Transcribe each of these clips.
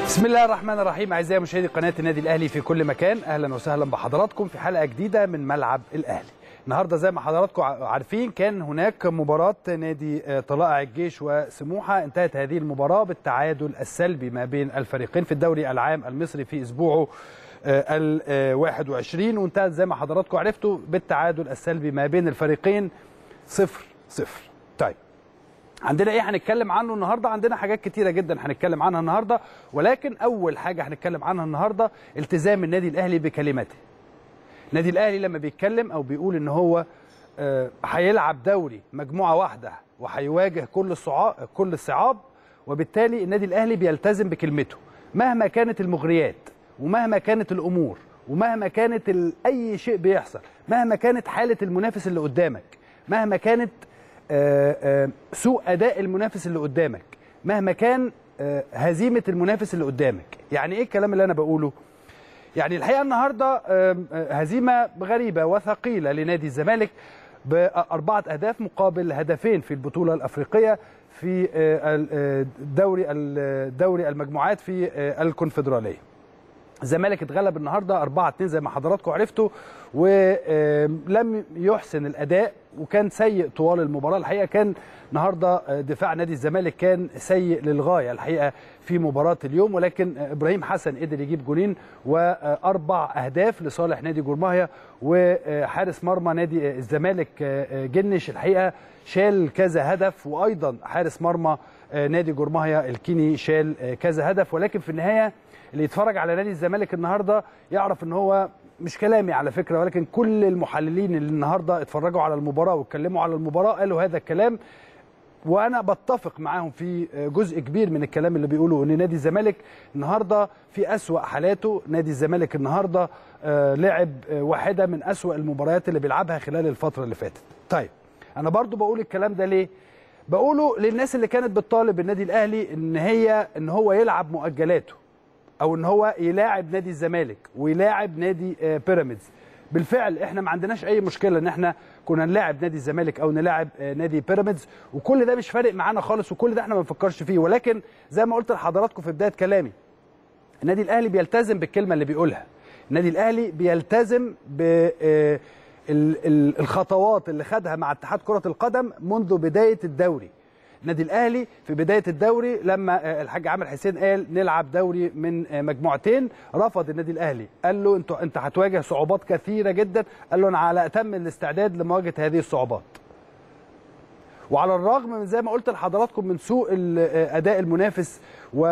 بسم الله الرحمن الرحيم اعزائي مشاهدي قناه النادي الاهلي في كل مكان اهلا وسهلا بحضراتكم في حلقه جديده من ملعب الاهلي النهارده زي ما حضراتكم عارفين كان هناك مباراه نادي طلائع الجيش وسموحه انتهت هذه المباراه بالتعادل السلبي ما بين الفريقين في الدوري العام المصري في اسبوعه ال 21 وانتهت زي ما حضراتكم عرفتوا بالتعادل السلبي ما بين الفريقين صفر صفر طيب عندنا ايه هنتكلم عنه النهارده عندنا حاجات كتيره جدا هنتكلم عنها النهارده ولكن اول حاجه هنتكلم عنها النهارده التزام النادي الاهلي بكلماته النادي الاهلي لما بيتكلم او بيقول ان هو هيلعب دوري مجموعه واحده وهيواجه كل الصعاب كل الصعاب وبالتالي النادي الاهلي بيلتزم بكلمته مهما كانت المغريات ومهما كانت الامور ومهما كانت اي شيء بيحصل مهما كانت حاله المنافس اللي قدامك مهما كانت آآ آآ سوء اداء المنافس اللي قدامك مهما كان هزيمه المنافس اللي قدامك يعني ايه الكلام اللي انا بقوله يعني الحقيقه النهارده هزيمه غريبه وثقيله لنادي الزمالك باربعه اهداف مقابل هدفين في البطوله الافريقيه في دوري دوري المجموعات في الكونفدراليه الزمالك اتغلب النهارده 4 2 زي ما حضراتكم عرفتوا ولم يحسن الاداء وكان سيء طوال المباراه الحقيقه كان النهارده دفاع نادي الزمالك كان سيء للغايه الحقيقه في مباراه اليوم ولكن ابراهيم حسن قدر يجيب جولين واربع اهداف لصالح نادي جورماهيا وحارس مرمى نادي الزمالك جنش الحقيقه شال كذا هدف وايضا حارس مرمى نادي جورماهيا الكيني شال كذا هدف ولكن في النهايه اللي يتفرج على نادي الزمالك النهارده يعرف ان هو مش كلامي على فكره ولكن كل المحللين اللي النهارده اتفرجوا على المباراه واتكلموا على المباراه قالوا هذا الكلام وانا بتفق معاهم في جزء كبير من الكلام اللي بيقولوا ان نادي الزمالك النهارده في اسوا حالاته نادي الزمالك النهارده لعب واحده من اسوا المباريات اللي بيلعبها خلال الفتره اللي فاتت طيب انا برضو بقول الكلام ده ليه بقوله للناس اللي كانت بتطالب النادي الاهلي ان هي ان هو يلعب مؤجلاته او ان هو يلاعب نادي الزمالك ويلاعب نادي بيراميدز بالفعل احنا ما عندناش اي مشكله ان احنا كنا نلاعب نادي الزمالك او نلاعب نادي بيراميدز وكل ده مش فارق معانا خالص وكل ده احنا ما بنفكرش فيه ولكن زي ما قلت لحضراتكم في بدايه كلامي النادي الاهلي بيلتزم بالكلمه اللي بيقولها النادي الاهلي بيلتزم ب الخطوات اللي خدها مع اتحاد كره القدم منذ بدايه الدوري النادي الاهلي في بدايه الدوري لما الحاج عامر حسين قال نلعب دوري من مجموعتين رفض النادي الاهلي قال له انت انت هتواجه صعوبات كثيره جدا قال له انا على اتم الاستعداد لمواجهه هذه الصعوبات وعلى الرغم من زي ما قلت لحضراتكم من سوء اداء المنافس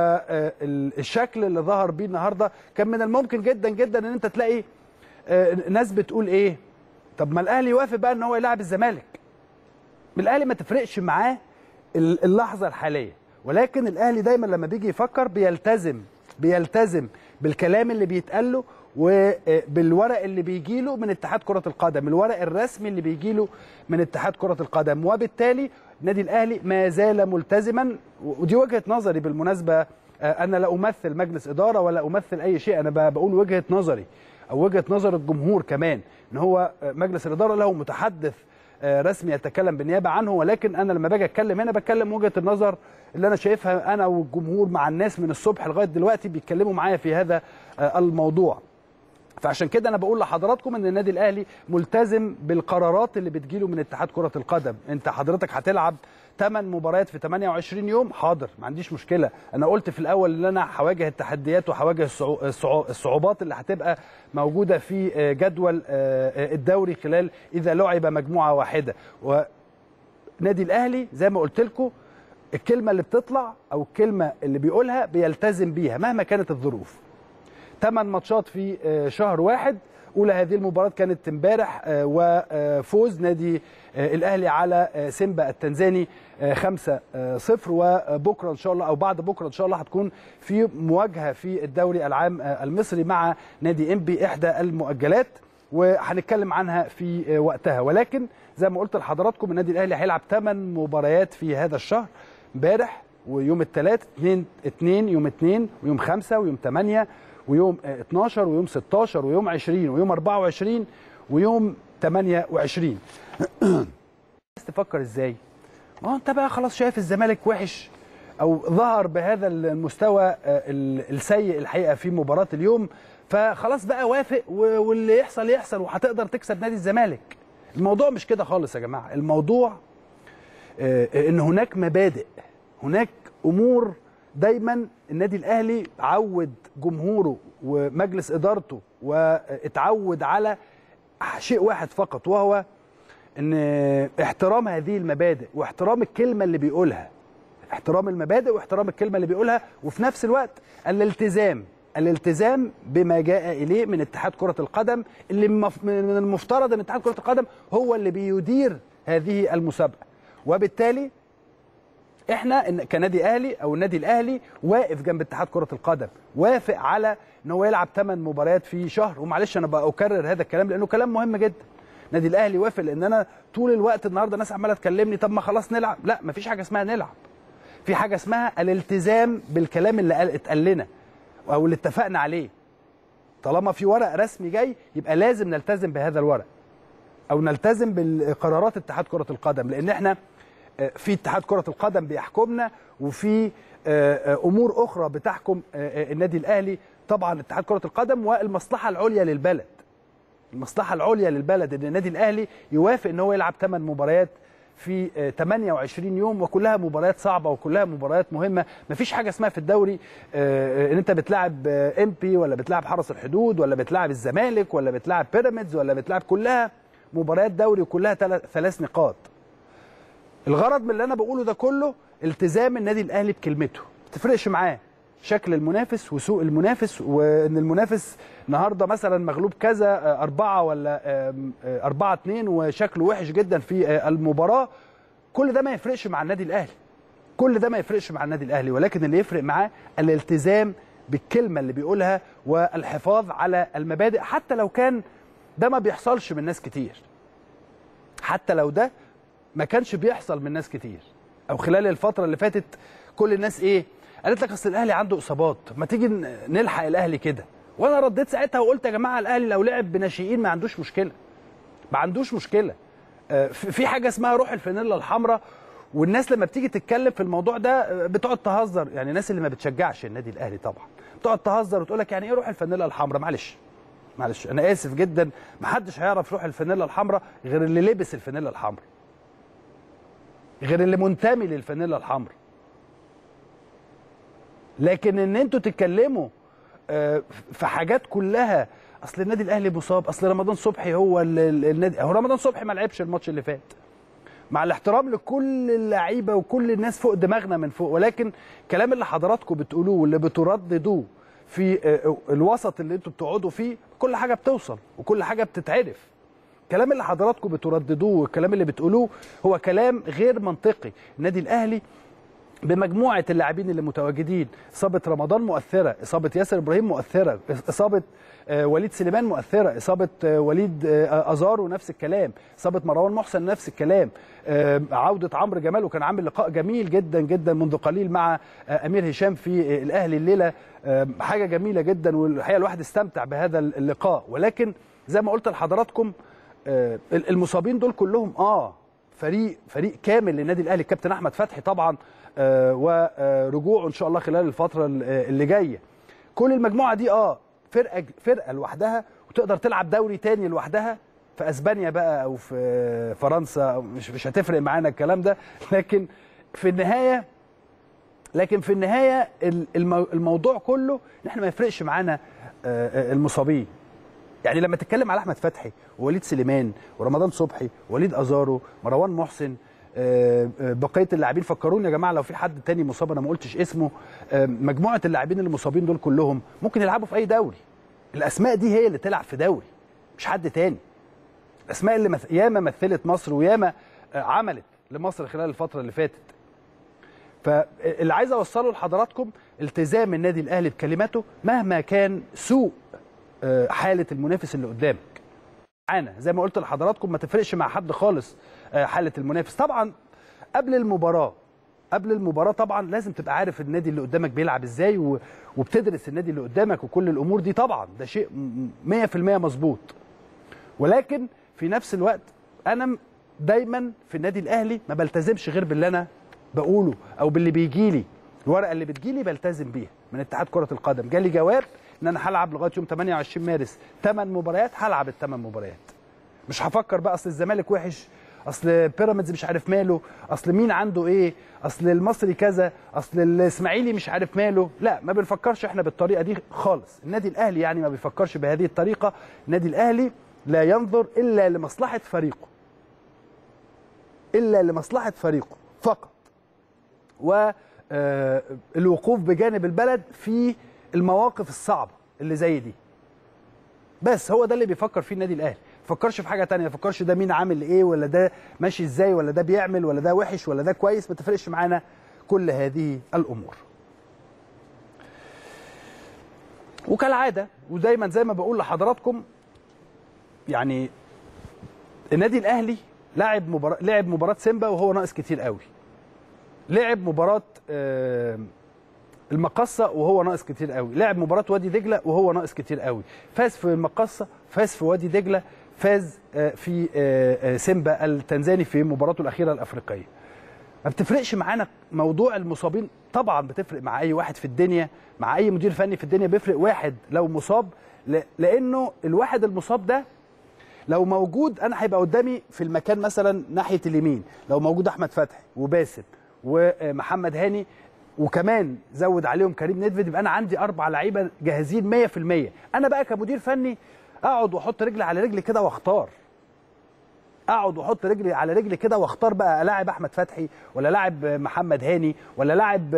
والشكل اللي ظهر بيه النهارده كان من الممكن جدا جدا ان انت تلاقي ناس بتقول ايه طب ما الاهلي يوافق بقى ان هو يلعب الزمالك الاهلي ما تفرقش معاه اللحظه الحاليه ولكن الاهلي دايما لما بيجي يفكر بيلتزم بيلتزم بالكلام اللي بيتقال له وبالورق اللي بيجي له من اتحاد كره القدم الورق الرسمي اللي بيجي له من اتحاد كره القدم وبالتالي النادي الاهلي ما زال ملتزما ودي وجهه نظري بالمناسبه انا لا امثل مجلس اداره ولا امثل اي شيء انا بقول وجهه نظري او وجهه نظر الجمهور كمان ان هو مجلس الاداره له متحدث رسمي يتكلم بالنيابه عنه ولكن انا لما باجي اتكلم هنا بتكلم وجهه النظر اللي انا شايفها انا والجمهور مع الناس من الصبح لغايه دلوقتي بيتكلموا معايا في هذا الموضوع فعشان كده انا بقول لحضراتكم ان النادي الاهلي ملتزم بالقرارات اللي بتجيله من اتحاد كره القدم انت حضرتك هتلعب 8 مباريات في 28 يوم حاضر ما عنديش مشكله انا قلت في الاول ان انا هواجه التحديات وهواجه الصعوبات اللي هتبقى موجوده في جدول الدوري خلال اذا لعب مجموعه واحده ونادي الاهلي زي ما قلت لكم الكلمه اللي بتطلع او الكلمه اللي بيقولها بيلتزم بيها مهما كانت الظروف 8 ماتشات في شهر واحد اولى هذه المباراه كانت امبارح وفوز نادي الاهلي على سيمبا التنزاني 5 0 وبكره ان شاء الله او بعد بكره ان شاء الله هتكون في مواجهه في الدوري العام المصري مع نادي انبي احدى المؤجلات وهنتكلم عنها في وقتها ولكن زي ما قلت لحضراتكم النادي الاهلي هيلعب 8 مباريات في هذا الشهر امبارح ويوم الثلاث 2 2 يوم 2 ويوم 5 ويوم 8 ويوم 12 ويوم 16 ويوم 20 ويوم 24 ويوم 28 تفكر ازاي ما هو انت بقى خلاص شايف الزمالك وحش او ظهر بهذا المستوى السيء الحقيقه في مباراه اليوم فخلاص بقى وافق واللي يحصل يحصل وهتقدر تكسب نادي الزمالك الموضوع مش كده خالص يا جماعه الموضوع ان هناك مبادئ هناك امور دايما النادي الاهلي عود جمهوره ومجلس ادارته واتعود على شيء واحد فقط وهو ان احترام هذه المبادئ واحترام الكلمه اللي بيقولها احترام المبادئ واحترام الكلمه اللي بيقولها وفي نفس الوقت الالتزام الالتزام بما جاء اليه من اتحاد كره القدم اللي من المفترض ان اتحاد كره القدم هو اللي بيدير هذه المسابقه وبالتالي احنا كنادي اهلي او النادي الاهلي واقف جنب اتحاد كره القدم وافق على ان هو يلعب 8 مباريات في شهر ومعلش انا بقى اكرر هذا الكلام لانه كلام مهم جدا النادي الاهلي وافق لان انا طول الوقت النهارده ناس عماله تكلمني طب ما خلاص نلعب لا مفيش حاجه اسمها نلعب في حاجه اسمها الالتزام بالكلام اللي قال اتقال لنا او اللي اتفقنا عليه طالما في ورق رسمي جاي يبقى لازم نلتزم بهذا الورق او نلتزم بالقرارات اتحاد كره القدم لان احنا في اتحاد كره القدم بيحكمنا وفي امور اخرى بتحكم النادي الاهلي طبعا اتحاد كره القدم والمصلحه العليا للبلد المصلحه العليا للبلد ان النادي الاهلي يوافق ان هو يلعب 8 مباريات في 28 يوم وكلها مباريات صعبه وكلها مباريات مهمه مفيش حاجه اسمها في الدوري ان انت بتلعب ام بي ولا بتلعب حرس الحدود ولا بتلعب الزمالك ولا بتلعب بيراميدز ولا بتلعب كلها مباريات دوري وكلها ثلاث نقاط الغرض من اللي انا بقوله ده كله التزام النادي الاهلي بكلمته ما تفرقش معاه شكل المنافس وسوء المنافس وان المنافس النهارده مثلا مغلوب كذا أربعة ولا أربعة اتنين وشكله وحش جدا في المباراة كل ده ما يفرقش مع النادي الأهلي كل ده ما يفرقش مع النادي الأهلي ولكن اللي يفرق معاه الالتزام بالكلمة اللي بيقولها والحفاظ على المبادئ حتى لو كان ده ما بيحصلش من ناس كتير حتى لو ده ما كانش بيحصل من ناس كتير او خلال الفتره اللي فاتت كل الناس ايه قالت لك اصل الاهلي عنده اصابات ما تيجي نلحق الاهلي كده وانا رديت ساعتها وقلت يا جماعه الاهلي لو لعب بناشئين ما عندوش مشكله ما عندوش مشكله في حاجه اسمها روح الفانيلا الحمراء والناس لما بتيجي تتكلم في الموضوع ده بتقعد تهزر يعني الناس اللي ما بتشجعش النادي الاهلي طبعا بتقعد تهزر وتقول لك يعني ايه روح الفانيلا الحمراء معلش معلش انا اسف جدا ما حدش هيعرف روح الفانيلا الحمراء غير اللي لبس الفانيلا الحمراء غير اللي منتمي للفانيلا الحمراء لكن ان انتوا تتكلموا في حاجات كلها اصل النادي الاهلي مصاب اصل رمضان صبحي هو النادي هو رمضان صبحي ما لعبش الماتش اللي فات مع الاحترام لكل اللعيبه وكل الناس فوق دماغنا من فوق ولكن الكلام اللي حضراتكم بتقولوه واللي بترددوه في الوسط اللي انتوا بتقعدوا فيه كل حاجه بتوصل وكل حاجه بتتعرف الكلام اللي حضراتكم بترددوه والكلام اللي بتقولوه هو كلام غير منطقي النادي الاهلي بمجموعه اللاعبين اللي متواجدين اصابه رمضان مؤثره اصابه ياسر ابراهيم مؤثره اصابه وليد سليمان مؤثره اصابه وليد ازارو نفس الكلام اصابه مروان محسن نفس الكلام عوده عمرو جمال وكان عامل لقاء جميل جدا جدا منذ قليل مع امير هشام في الاهلي الليله حاجه جميله جدا والحقيقه الواحد استمتع بهذا اللقاء ولكن زي ما قلت لحضراتكم المصابين دول كلهم اه فريق فريق كامل للنادي الاهلي الكابتن احمد فتحي طبعا آه ورجوعه ان شاء الله خلال الفتره اللي جايه كل المجموعه دي اه فرقه فرقه لوحدها وتقدر تلعب دوري تاني لوحدها في اسبانيا بقى او في فرنسا مش مش هتفرق معانا الكلام ده لكن في النهايه لكن في النهايه الموضوع كله ان احنا ما يفرقش معانا المصابين يعني لما تتكلم على احمد فتحي ووليد سليمان ورمضان صبحي وليد ازارو مروان محسن بقيه اللاعبين فكروني يا جماعه لو في حد تاني مصاب انا ما قلتش اسمه مجموعه اللاعبين المصابين دول كلهم ممكن يلعبوا في اي دوري الاسماء دي هي اللي تلعب في دوري مش حد تاني الاسماء اللي مث... ياما مثلت مصر وياما عملت لمصر خلال الفتره اللي فاتت فاللي عايز اوصله لحضراتكم التزام النادي الاهلي بكلماته مهما كان سوء حاله المنافس اللي قدامك معانا زي ما قلت لحضراتكم ما تفرقش مع حد خالص حاله المنافس طبعا قبل المباراه قبل المباراه طبعا لازم تبقى عارف النادي اللي قدامك بيلعب ازاي وبتدرس النادي اللي قدامك وكل الامور دي طبعا ده شيء 100% مظبوط ولكن في نفس الوقت انا دايما في النادي الاهلي ما بلتزمش غير باللي انا بقوله او باللي بيجي لي الورقه اللي بتجيلي بلتزم بيها من اتحاد كره القدم جالي جواب ان انا هلعب لغايه يوم 28 مارس 8 مباريات هلعب الثمان مباريات مش هفكر بقى اصل الزمالك وحش اصل بيراميدز مش عارف ماله اصل مين عنده ايه اصل المصري كذا اصل الاسماعيلي مش عارف ماله لا ما بنفكرش احنا بالطريقه دي خالص النادي الاهلي يعني ما بيفكرش بهذه الطريقه النادي الاهلي لا ينظر الا لمصلحه فريقه الا لمصلحه فريقه فقط والوقوف بجانب البلد في المواقف الصعبه اللي زي دي بس هو ده اللي بيفكر فيه النادي الاهلي ما فكرش في حاجه تانية ما فكرش ده مين عامل ايه ولا ده ماشي ازاي ولا ده بيعمل ولا ده وحش ولا ده كويس ما تفرقش معانا كل هذه الامور وكالعاده ودايما زي ما بقول لحضراتكم يعني النادي الاهلي لعب مباراه لعب مباراه سيمبا وهو ناقص كتير قوي لعب مباراه آه المقصه وهو ناقص كتير قوي لعب مباراه وادي دجله وهو ناقص كتير قوي فاز في المقصه فاز في وادي دجله فاز في سيمبا التنزاني في مباراته الاخيره الافريقيه ما بتفرقش معانا موضوع المصابين طبعا بتفرق مع اي واحد في الدنيا مع اي مدير فني في الدنيا بيفرق واحد لو مصاب لانه الواحد المصاب ده لو موجود انا هيبقى قدامي في المكان مثلا ناحيه اليمين لو موجود احمد فتحي وباسم ومحمد هاني وكمان زود عليهم كريم ندفد يبقى انا عندي اربع لعيبه جاهزين 100% انا بقى كمدير فني اقعد واحط رجلي على رجلي كده واختار اقعد واحط رجلي على رجلي كده واختار بقى الاعب احمد فتحي ولا لاعب محمد هاني ولا لاعب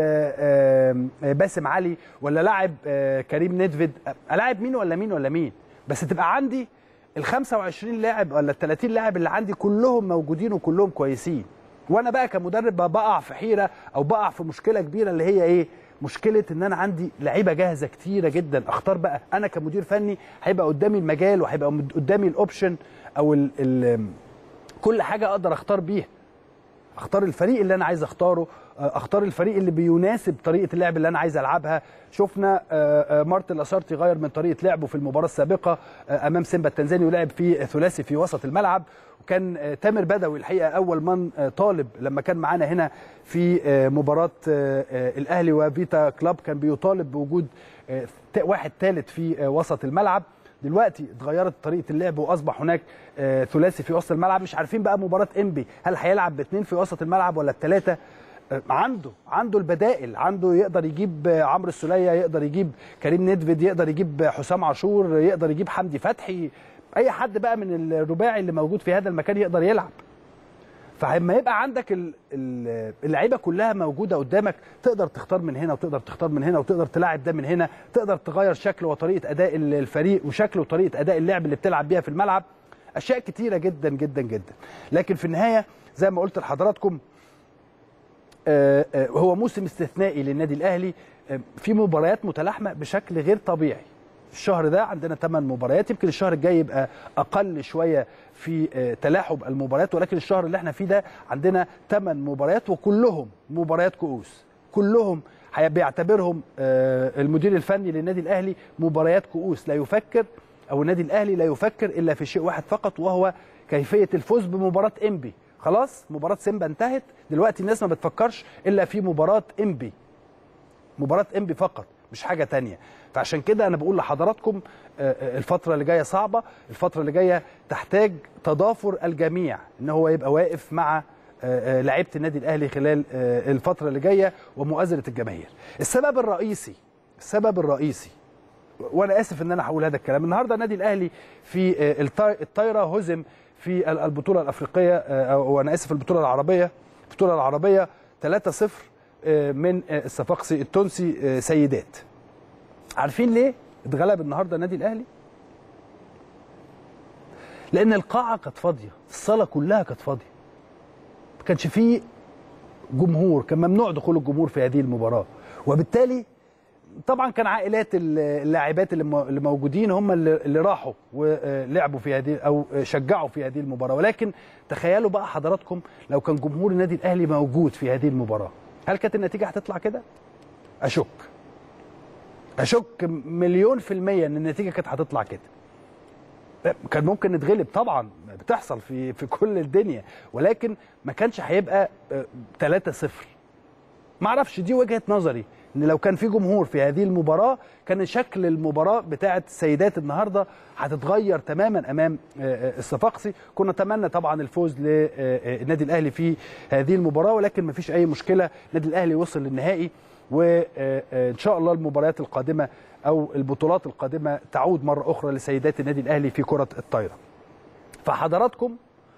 باسم علي ولا لاعب كريم ندفد الاعب مين ولا مين ولا مين بس تبقى عندي ال 25 لاعب ولا ال 30 لاعب اللي عندي كلهم موجودين وكلهم كويسين وانا بقى كمدرب بقع في حيره او بقع في مشكله كبيره اللي هي ايه مشكله ان انا عندي لعيبه جاهزه كتيره جدا اختار بقى انا كمدير فني هيبقى قدامي المجال وهيبقى قدامي الاوبشن او ال ال كل حاجه اقدر اختار بيها اختار الفريق اللي انا عايز اختاره اختار الفريق اللي بيناسب طريقه اللعب اللي انا عايز العبها شفنا مارتن لاسارتي غير من طريقه لعبه في المباراه السابقه امام سيمبا التنزاني ولعب في ثلاثي في وسط الملعب وكان تامر بدوي الحقيقه اول من طالب لما كان معانا هنا في مباراه الاهلي وفيتا كلاب كان بيطالب بوجود واحد ثالث في وسط الملعب دلوقتي اتغيرت طريقه اللعب واصبح هناك ثلاثي في وسط الملعب مش عارفين بقى مباراه انبي هل هيلعب باثنين في وسط الملعب ولا الثلاثه عنده عنده البدائل عنده يقدر يجيب عمرو السوليه يقدر يجيب كريم ندفد يقدر يجيب حسام عاشور يقدر يجيب حمدي فتحي اي حد بقى من الرباعي اللي موجود في هذا المكان يقدر يلعب فلما يبقى عندك اللعيبه كلها موجوده قدامك تقدر تختار من هنا وتقدر تختار من هنا وتقدر تلاعب ده من هنا تقدر تغير شكل وطريقه اداء الفريق وشكل وطريقه اداء اللعب اللي بتلعب بيها في الملعب اشياء كتيره جدا جدا جدا لكن في النهايه زي ما قلت لحضراتكم هو موسم استثنائي للنادي الاهلي في مباريات متلاحمه بشكل غير طبيعي الشهر ده عندنا 8 مباريات يمكن الشهر الجاي يبقى اقل شويه في تلاحم المباريات ولكن الشهر اللي احنا فيه ده عندنا 8 مباريات وكلهم مباريات كؤوس كلهم بيعتبرهم المدير الفني للنادي الاهلي مباريات كؤوس لا يفكر او النادي الاهلي لا يفكر الا في شيء واحد فقط وهو كيفيه الفوز بمباراه انبي خلاص مباراه سيمبا انتهت دلوقتي الناس ما بتفكرش الا في مباراه انبي مباراه انبي فقط مش حاجه تانية فعشان كده انا بقول لحضراتكم الفتره اللي جايه صعبه الفتره اللي جايه تحتاج تضافر الجميع ان هو يبقى واقف مع لعيبه النادي الاهلي خلال الفتره اللي جايه ومؤازره الجماهير السبب الرئيسي السبب الرئيسي وانا اسف ان انا هقول هذا الكلام النهارده النادي الاهلي في الطايره هزم في البطوله الافريقيه او انا اسف البطوله العربيه البطوله العربيه 3-0 من الصفاقسي التونسي سيدات عارفين ليه اتغلب النهارده النادي الاهلي لان القاعه كانت فاضيه الصاله كلها كانت فاضيه ما كانش فيه جمهور كان ممنوع دخول الجمهور في هذه المباراه وبالتالي طبعا كان عائلات اللاعبات اللي موجودين هم اللي راحوا ولعبوا في هذه او شجعوا في هذه المباراه ولكن تخيلوا بقى حضراتكم لو كان جمهور النادي الاهلي موجود في هذه المباراه هل كانت النتيجه هتطلع كده اشك اشك مليون في الميه ان النتيجه كانت هتطلع كده كان ممكن نتغلب طبعا بتحصل في في كل الدنيا ولكن ما كانش هيبقى 3-0 ما اعرفش دي وجهه نظري ان لو كان في جمهور في هذه المباراه كان شكل المباراه بتاعه السيدات النهارده هتتغير تماما امام الصفاقسي كنا نتمنى طبعا الفوز للنادي الاهلي في هذه المباراه ولكن ما فيش اي مشكله النادي الاهلي وصل للنهائي وان شاء الله المباريات القادمه او البطولات القادمه تعود مره اخرى لسيدات النادي الاهلي في كره الطايره فحضراتكم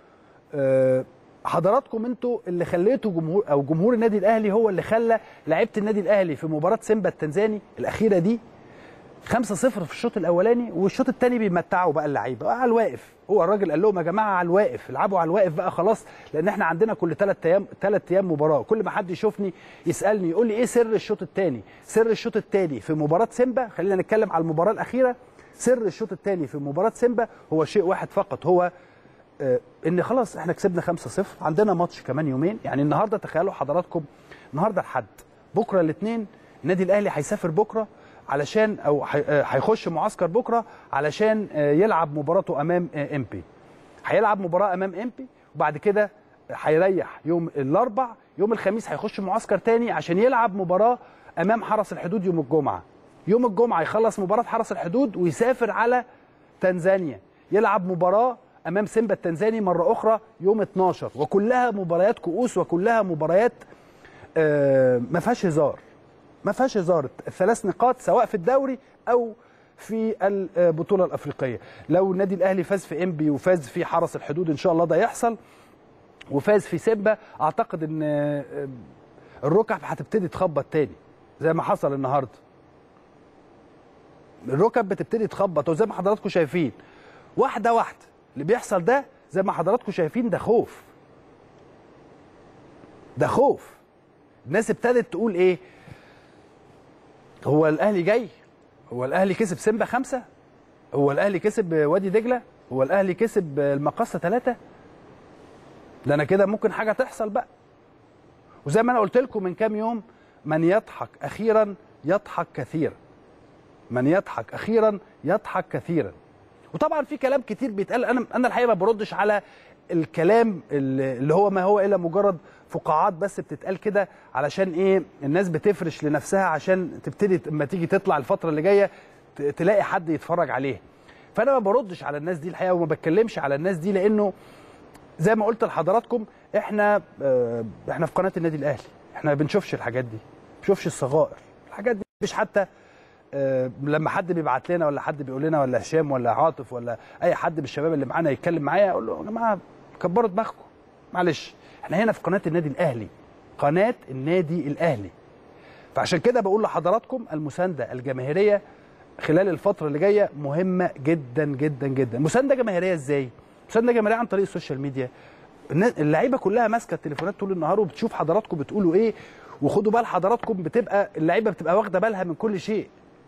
حضراتكم انتوا اللي خليتوا جمهور او جمهور النادي الاهلي هو اللي خلى لعيبه النادي الاهلي في مباراه سيمبا التنزاني الاخيره دي 5-0 في الشوط الاولاني والشوط الثاني بيمتعوا بقى اللعيبه على الواقف هو الراجل قال لهم يا جماعه على الواقف العبوا على الواقف بقى خلاص لان احنا عندنا كل ثلاث ايام ثلاث ايام مباراه كل ما حد يشوفني يسالني يقول لي ايه سر الشوط الثاني سر الشوط الثاني في مباراه سيمبا خلينا نتكلم على المباراه الاخيره سر الشوط الثاني في مباراه سيمبا هو شيء واحد فقط هو ان خلاص احنا كسبنا 5-0 عندنا ماتش كمان يومين يعني النهارده تخيلوا حضراتكم النهارده الحد بكره الاثنين النادي الاهلي هيسافر بكره علشان او هيخش معسكر بكره علشان يلعب مباراته امام امبي هيلعب مباراه امام امبي وبعد كده هيريح يوم الاربع يوم الخميس هيخش معسكر تاني عشان يلعب مباراه امام حرس الحدود يوم الجمعه يوم الجمعه يخلص مباراه حرس الحدود ويسافر على تنزانيا يلعب مباراه امام سيمبا التنزاني مره اخرى يوم 12 وكلها مباريات كؤوس وكلها مباريات آه ما فيهاش هزار ما فيهاش هزار الثلاث نقاط سواء في الدوري او في البطوله الافريقيه لو النادي الاهلي فاز في انبي وفاز في حرس الحدود ان شاء الله ده يحصل وفاز في سيمبا اعتقد ان الركب هتبتدي تخبط تاني زي ما حصل النهارده الركب بتبتدي تخبط وزي ما حضراتكم شايفين واحده واحده اللي بيحصل ده زي ما حضراتكم شايفين ده خوف ده خوف الناس ابتدت تقول ايه هو الاهلي جاي هو الاهلي كسب سيمبا خمسة هو الاهلي كسب وادي دجله هو الاهلي كسب المقصه ثلاثة ده انا كده ممكن حاجه تحصل بقى وزي ما انا قلت لكم من كام يوم من يضحك اخيرا يضحك كثيرا من يضحك اخيرا يضحك كثيرا وطبعا في كلام كتير بيتقال انا انا الحقيقه ما بردش على الكلام اللي هو ما هو الا مجرد فقاعات بس بتتقال كده علشان ايه الناس بتفرش لنفسها عشان تبتدي اما تيجي تطلع الفتره اللي جايه تلاقي حد يتفرج عليها فانا ما بردش على الناس دي الحقيقه وما بتكلمش على الناس دي لانه زي ما قلت لحضراتكم احنا اه احنا في قناه النادي الاهلي احنا ما بنشوفش الحاجات دي ما بنشوفش الصغائر الحاجات دي مش حتى أه لما حد بيبعت لنا ولا حد بيقول لنا ولا هشام ولا عاطف ولا اي حد من الشباب اللي معانا يتكلم معايا اقول له يا جماعه كبروا دماغكم معلش احنا هنا في قناه النادي الاهلي قناه النادي الاهلي فعشان كده بقول لحضراتكم المسانده الجماهيريه خلال الفتره اللي جايه مهمه جدا جدا جدا مسانده جماهيريه ازاي مسانده جماهيريه عن طريق السوشيال ميديا اللعيبه كلها ماسكه التليفونات طول النهار وبتشوف حضراتكم بتقولوا ايه وخدوا بال حضراتكم بتبقى اللعيبه بتبقى واخده بالها من كل شيء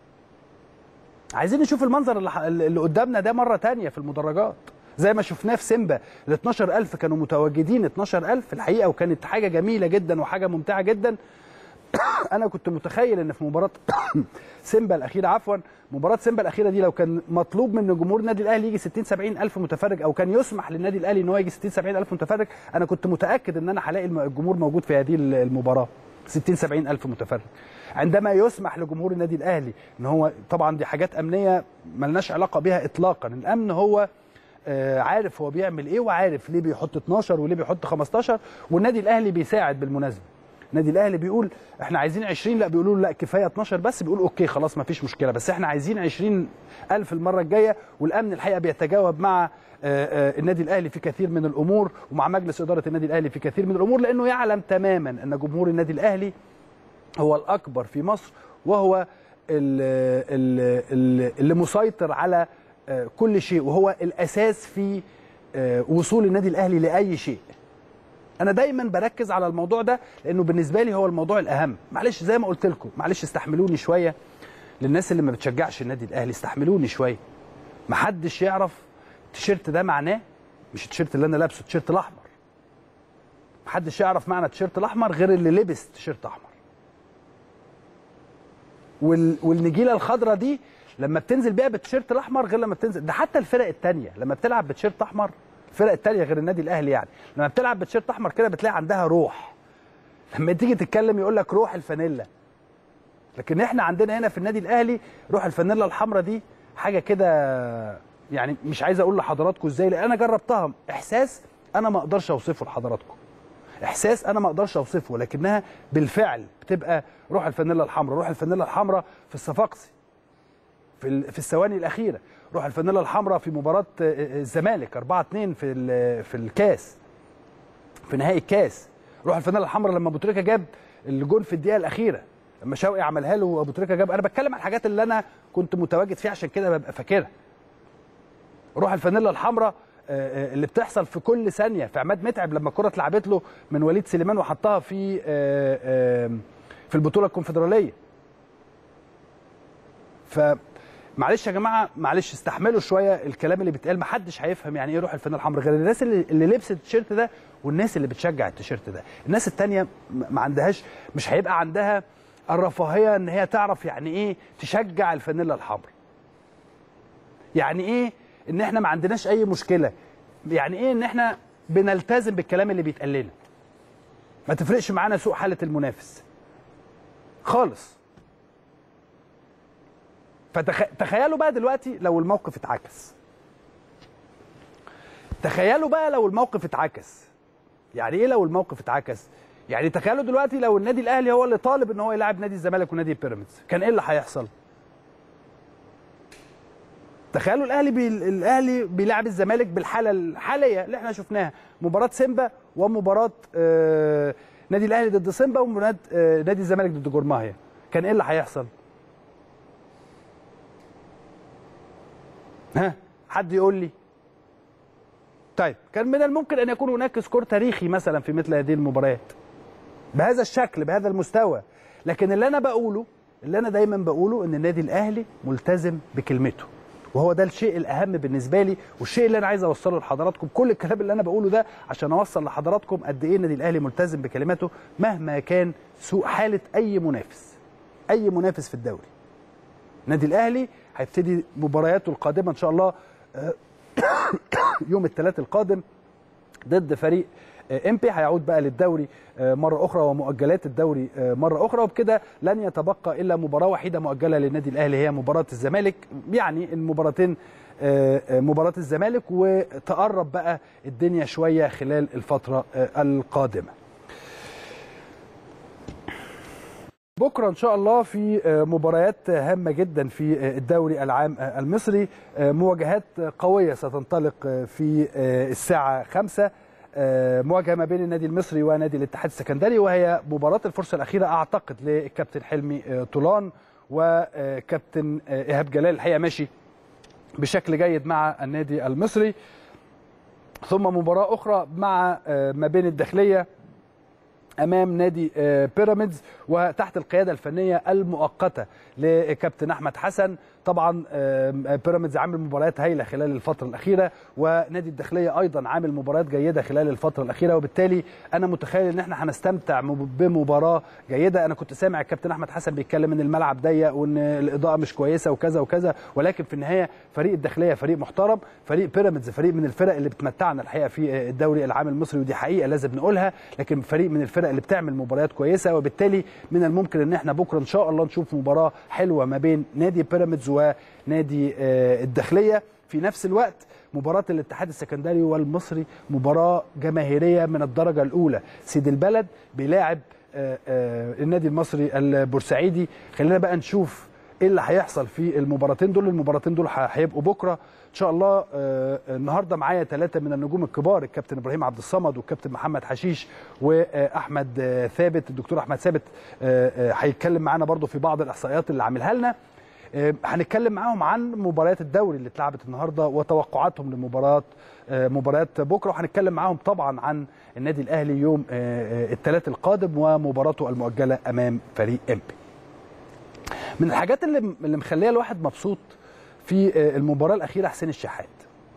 عايزين نشوف المنظر اللي, اللي قدامنا ده مره تانية في المدرجات زي ما شفناه في سيمبا ال 12000 كانوا متواجدين 12000 في الحقيقه وكانت حاجه جميله جدا وحاجه ممتعه جدا انا كنت متخيل ان في مباراه سيمبا الاخيره عفوا مباراه سيمبا الاخيره دي لو كان مطلوب من جمهور النادي الاهلي يجي 60 70 الف متفرج او كان يسمح للنادي الاهلي ان هو يجي 60 70 الف متفرج انا كنت متاكد ان انا هلاقي الجمهور موجود في هذه المباراه 60 70 الف متفرج عندما يسمح لجمهور النادي الاهلي ان هو طبعا دي حاجات امنيه ملناش علاقه بها اطلاقا الامن هو عارف هو بيعمل ايه وعارف ليه بيحط 12 وليه بيحط 15 والنادي الاهلي بيساعد بالمناسبه النادي الاهلي بيقول احنا عايزين 20 لا بيقولوا لا كفايه 12 بس بيقول اوكي خلاص ما فيش مشكله بس احنا عايزين 20 الف المره الجايه والامن الحقيقه بيتجاوب مع النادي الاهلي في كثير من الامور ومع مجلس اداره النادي الاهلي في كثير من الامور لانه يعلم تماما ان جمهور النادي الاهلي هو الاكبر في مصر وهو اللي مسيطر على كل شيء وهو الاساس في وصول النادي الاهلي لاي شيء انا دايما بركز على الموضوع ده لانه بالنسبه لي هو الموضوع الاهم معلش زي ما قلت لكم معلش استحملوني شويه للناس اللي ما بتشجعش النادي الاهلي استحملوني شويه محدش يعرف التيشيرت ده معناه مش التيشيرت اللي انا لابسه التيشيرت الاحمر محدش يعرف معنى التيشيرت الاحمر غير اللي لبس تيشيرت احمر وال... والنجيله الخضراء دي لما بتنزل بيها بالتيشيرت الاحمر غير لما بتنزل ده حتى الفرق الثانيه لما بتلعب بتيشيرت احمر الفرق الثانيه غير النادي الاهلي يعني لما بتلعب بتيشيرت احمر كده بتلاقي عندها روح لما تيجي تتكلم يقول لك روح الفانيلا لكن احنا عندنا هنا في النادي الاهلي روح الفانيلا الحمراء دي حاجه كده يعني مش عايز اقول لحضراتكم ازاي لان انا جربتها احساس انا ما اقدرش اوصفه لحضراتكم احساس انا ما اقدرش اوصفه لكنها بالفعل بتبقى روح الفانيلا الحمراء روح الفانيلا الحمراء في الصفاقسي في ال- في الثواني الاخيره روح الفانيلا الحمراء في مباراه آه، الزمالك 4 2 في ال- في الكاس في نهائي الكاس روح الفانيلا الحمراء لما ابو تريكه جاب الجون في الدقيقه الاخيره لما شوقي عملها له وابو تريكه جاب انا بتكلم عن الحاجات اللي انا كنت متواجد فيها عشان كده ببقى فاكرها روح الفانيلا الحمراء آه، آه، اللي بتحصل في كل ثانيه في عماد متعب لما الكره اتلعبت له من وليد سليمان وحطها في آه، آه، في البطوله الكونفدراليه ف معلش يا جماعه معلش استحملوا شويه الكلام اللي بيتقال محدش هيفهم يعني ايه روح الفانيلا الحمراء غير الناس اللي, اللي لبست التيشيرت ده والناس اللي بتشجع التيشيرت ده الناس التانية م- ما عندهاش مش هيبقى عندها الرفاهيه ان هي تعرف يعني ايه تشجع الفانيلا الحمراء يعني ايه ان احنا ما عندناش اي مشكله يعني ايه ان احنا بنلتزم بالكلام اللي بيتقال لنا ما تفرقش معانا سوء حاله المنافس خالص فتخيلوا بقى دلوقتي لو الموقف اتعكس تخيلوا بقى لو الموقف اتعكس يعني ايه لو الموقف اتعكس يعني تخيلوا دلوقتي لو النادي الاهلي هو اللي طالب ان هو يلاعب نادي الزمالك ونادي بيراميدز كان ايه اللي هيحصل تخيلوا الاهلي بي... الاهلي بيلعب الزمالك بالحاله الحاليه اللي احنا شفناها مباراه سيمبا ومباراه آه... نادي الاهلي ضد سيمبا ومباراه آه... نادي الزمالك ضد جورماهيا كان ايه اللي هيحصل ها حد يقول لي طيب كان من الممكن ان يكون هناك سكور تاريخي مثلا في مثل هذه المباريات بهذا الشكل بهذا المستوى لكن اللي انا بقوله اللي انا دايما بقوله ان النادي الاهلي ملتزم بكلمته وهو ده الشيء الاهم بالنسبه لي والشيء اللي انا عايز اوصله لحضراتكم كل الكلام اللي انا بقوله ده عشان اوصل لحضراتكم قد ايه النادي الاهلي ملتزم بكلماته مهما كان سوء حاله اي منافس اي منافس في الدوري النادي الاهلي هيبتدي مبارياته القادمه ان شاء الله آه، يوم الثلاث القادم ضد فريق آه، امبي هيعود بقى للدوري آه، مره اخرى ومؤجلات الدوري آه، مره اخرى وبكده لن يتبقى الا مباراه وحيده مؤجله للنادي الاهلي هي مباراه الزمالك يعني المباراتين آه، آه، مباراه الزمالك وتقرب بقى الدنيا شويه خلال الفتره آه، القادمه بكره ان شاء الله في آه، مباريات هامه جدا في آه، الدوري العام آه، المصري آه، مواجهات قويه ستنطلق آه، في آه، الساعه 5 آه، مواجهه ما بين النادي المصري ونادي الاتحاد السكندري وهي مباراه الفرصه الاخيره اعتقد للكابتن حلمي آه، طولان وكابتن آه، ايهاب جلال الحقيقه ماشي بشكل جيد مع النادي المصري ثم مباراه اخرى مع آه، ما بين الداخليه امام نادي آه، بيراميدز وتحت القياده الفنيه المؤقته لكابتن احمد حسن طبعا آه، بيراميدز عامل مباريات هايله خلال الفتره الاخيره ونادي الداخليه ايضا عامل مباريات جيده خلال الفتره الاخيره وبالتالي انا متخيل ان احنا هنستمتع مب- بمباراه جيده انا كنت سامع الكابتن احمد حسن بيتكلم ان الملعب ضيق وان الاضاءه مش كويسه وكذا وكذا ولكن في النهايه فريق الداخليه فريق محترم فريق بيراميدز فريق من الفرق اللي بتمتعنا الحقيقه في الدوري العام المصري ودي حقيقه لازم نقولها لكن فريق من الفرق اللي بتعمل مباريات كويسه وبالتالي من الممكن ان احنا بكره ان شاء الله نشوف مباراه حلوه ما بين نادي بيراميدز ونادي آه، الداخليه في نفس الوقت مباراة الاتحاد السكندري والمصري مباراة جماهيرية من الدرجة الأولى سيد البلد بيلاعب آه، آه، النادي المصري البورسعيدي خلينا بقى نشوف ايه اللي هيحصل في المباراتين دول المباراتين دول هيبقوا بكره ان شاء الله آه، النهارده معايا ثلاثه من النجوم الكبار الكابتن ابراهيم عبد الصمد والكابتن محمد حشيش واحمد آه، ثابت الدكتور احمد ثابت آه، آه، هيتكلم معانا برضو في بعض الاحصائيات اللي عاملها لنا آه، هنتكلم معاهم عن مباريات الدوري اللي اتلعبت النهارده وتوقعاتهم لمباراه آه، مباريات بكره وهنتكلم معاهم طبعا عن النادي الاهلي يوم الثلاث القادم ومباراته المؤجله امام فريق امبي من الحاجات اللي اللي مخليه الواحد مبسوط في آه، المباراه الاخيره حسين الشحات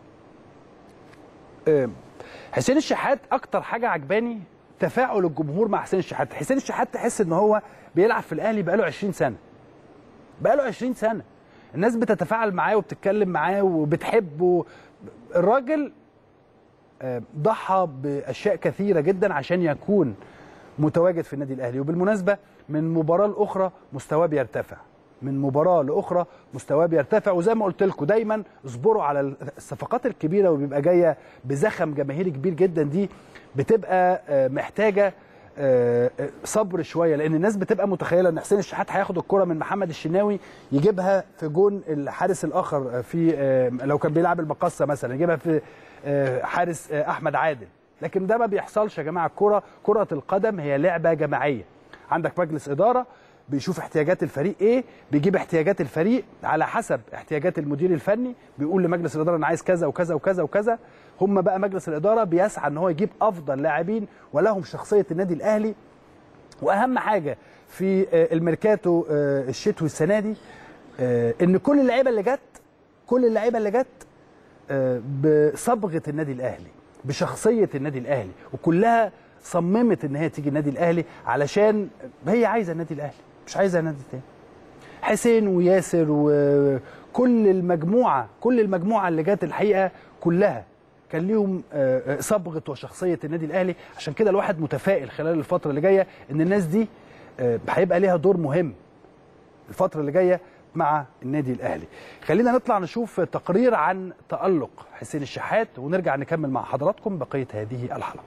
آه، حسين الشحات اكتر حاجه عجباني تفاعل الجمهور مع حسين الشحات حسين الشحات تحس ان هو بيلعب في الاهلي بقاله 20 سنه بقاله 20 سنه الناس بتتفاعل معاه وبتتكلم معاه وبتحبه الراجل آه، ضحى باشياء كثيره جدا عشان يكون متواجد في النادي الاهلي وبالمناسبه من مباراه لاخرى مستواه بيرتفع من مباراه لاخرى مستواه بيرتفع وزي ما قلت لكم دايما اصبروا على الصفقات الكبيره وبيبقى جايه بزخم جماهيري كبير جدا دي بتبقى محتاجه صبر شويه لان الناس بتبقى متخيله ان حسين الشحات هياخد الكره من محمد الشناوي يجيبها في جون الحارس الاخر في لو كان بيلعب المقصه مثلا يجيبها في حارس احمد عادل لكن ده ما بيحصلش يا جماعه الكره كره القدم هي لعبه جماعيه عندك مجلس اداره بيشوف احتياجات الفريق ايه بيجيب احتياجات الفريق على حسب احتياجات المدير الفني بيقول لمجلس الاداره انا عايز كذا وكذا وكذا وكذا هم بقى مجلس الاداره بيسعى ان هو يجيب افضل لاعبين ولهم شخصيه النادي الاهلي واهم حاجه في الميركاتو الشتوي السنه دي ان كل اللعيبه اللي جت كل اللعيبه اللي جت بصبغه النادي الاهلي بشخصيه النادي الاهلي وكلها صممت ان هي تيجي النادي الاهلي علشان هي عايزه النادي الاهلي مش عايزه نادي تاني حسين وياسر وكل المجموعه كل المجموعه اللي جت الحقيقه كلها كان ليهم صبغه وشخصيه النادي الاهلي عشان كده الواحد متفائل خلال الفتره اللي جايه ان الناس دي هيبقى ليها دور مهم الفتره اللي جايه مع النادي الاهلي خلينا نطلع نشوف تقرير عن تالق حسين الشحات ونرجع نكمل مع حضراتكم بقيه هذه الحلقه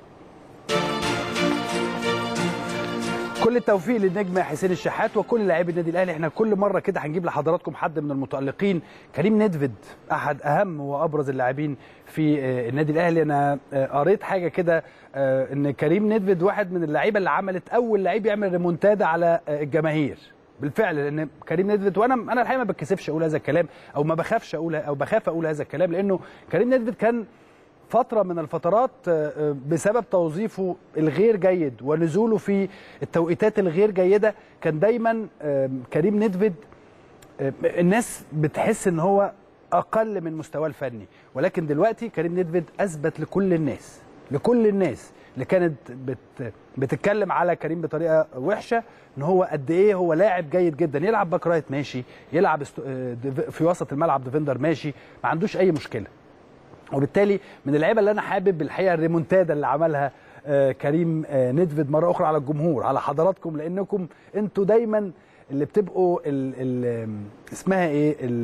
كل التوفيق للنجم حسين الشحات وكل لاعبي النادي الاهلي احنا كل مره كده هنجيب لحضراتكم حد من المتالقين كريم ندفد احد اهم وابرز اللاعبين في النادي الاهلي انا قريت حاجه كده ان كريم ندفد واحد من اللعيبه اللي عملت اول لعيب يعمل ريمونتادا على الجماهير بالفعل لان كريم ندفد وانا انا الحقيقه ما بتكسفش اقول هذا الكلام او ما بخافش اقول او بخاف اقول هذا الكلام لانه كريم ندفد كان فترة من الفترات بسبب توظيفه الغير جيد ونزوله في التوقيتات الغير جيدة كان دايما كريم ندفد الناس بتحس ان هو اقل من مستواه الفني ولكن دلوقتي كريم ندفد اثبت لكل الناس لكل الناس اللي كانت بت بتتكلم على كريم بطريقه وحشه ان هو قد ايه هو لاعب جيد جدا يلعب باك رايت ماشي يلعب في وسط الملعب ديفندر ماشي ما عندوش اي مشكله وبالتالي من اللعيبه اللي انا حابب الحقيقه الريمونتادا اللي عملها آه كريم آه ندفد مره اخرى على الجمهور على حضراتكم لانكم انتوا دايما اللي بتبقوا ال ال اسمها ايه ال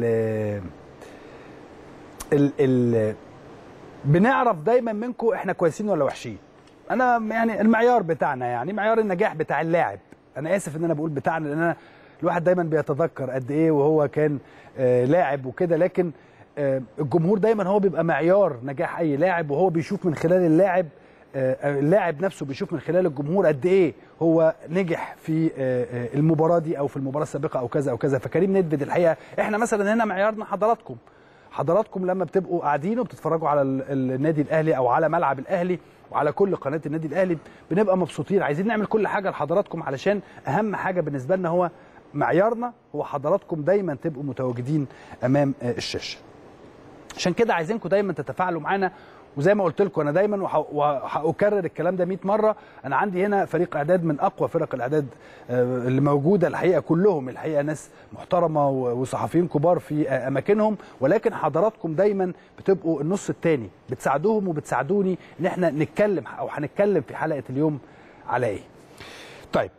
ال ال بنعرف دايما منكم احنا كويسين ولا وحشين انا يعني المعيار بتاعنا يعني معيار النجاح بتاع اللاعب انا اسف ان انا بقول بتاعنا لان انا الواحد دايما بيتذكر قد ايه وهو كان آه لاعب وكده لكن الجمهور دايما هو بيبقى معيار نجاح اي لاعب وهو بيشوف من خلال اللاعب اللاعب نفسه بيشوف من خلال الجمهور قد ايه هو نجح في المباراه دي او في المباراه السابقه او كذا او كذا فكريم ندفد الحقيقه احنا مثلا هنا معيارنا حضراتكم حضراتكم لما بتبقوا قاعدين وبتتفرجوا على النادي الاهلي او على ملعب الاهلي وعلى كل قناه النادي الاهلي بنبقى مبسوطين عايزين نعمل كل حاجه لحضراتكم علشان اهم حاجه بالنسبه لنا هو معيارنا هو حضراتكم دايما تبقوا متواجدين امام الشاشه عشان كده عايزينكم دايما تتفاعلوا معانا وزي ما قلت لكم انا دايما وهكرر الكلام ده 100 مره انا عندي هنا فريق اعداد من اقوى فرق الاعداد اللي موجوده الحقيقه كلهم الحقيقه ناس محترمه وصحفيين كبار في اماكنهم ولكن حضراتكم دايما بتبقوا النص الثاني بتساعدوهم وبتساعدوني ان احنا نتكلم او هنتكلم في حلقه اليوم على ايه. طيب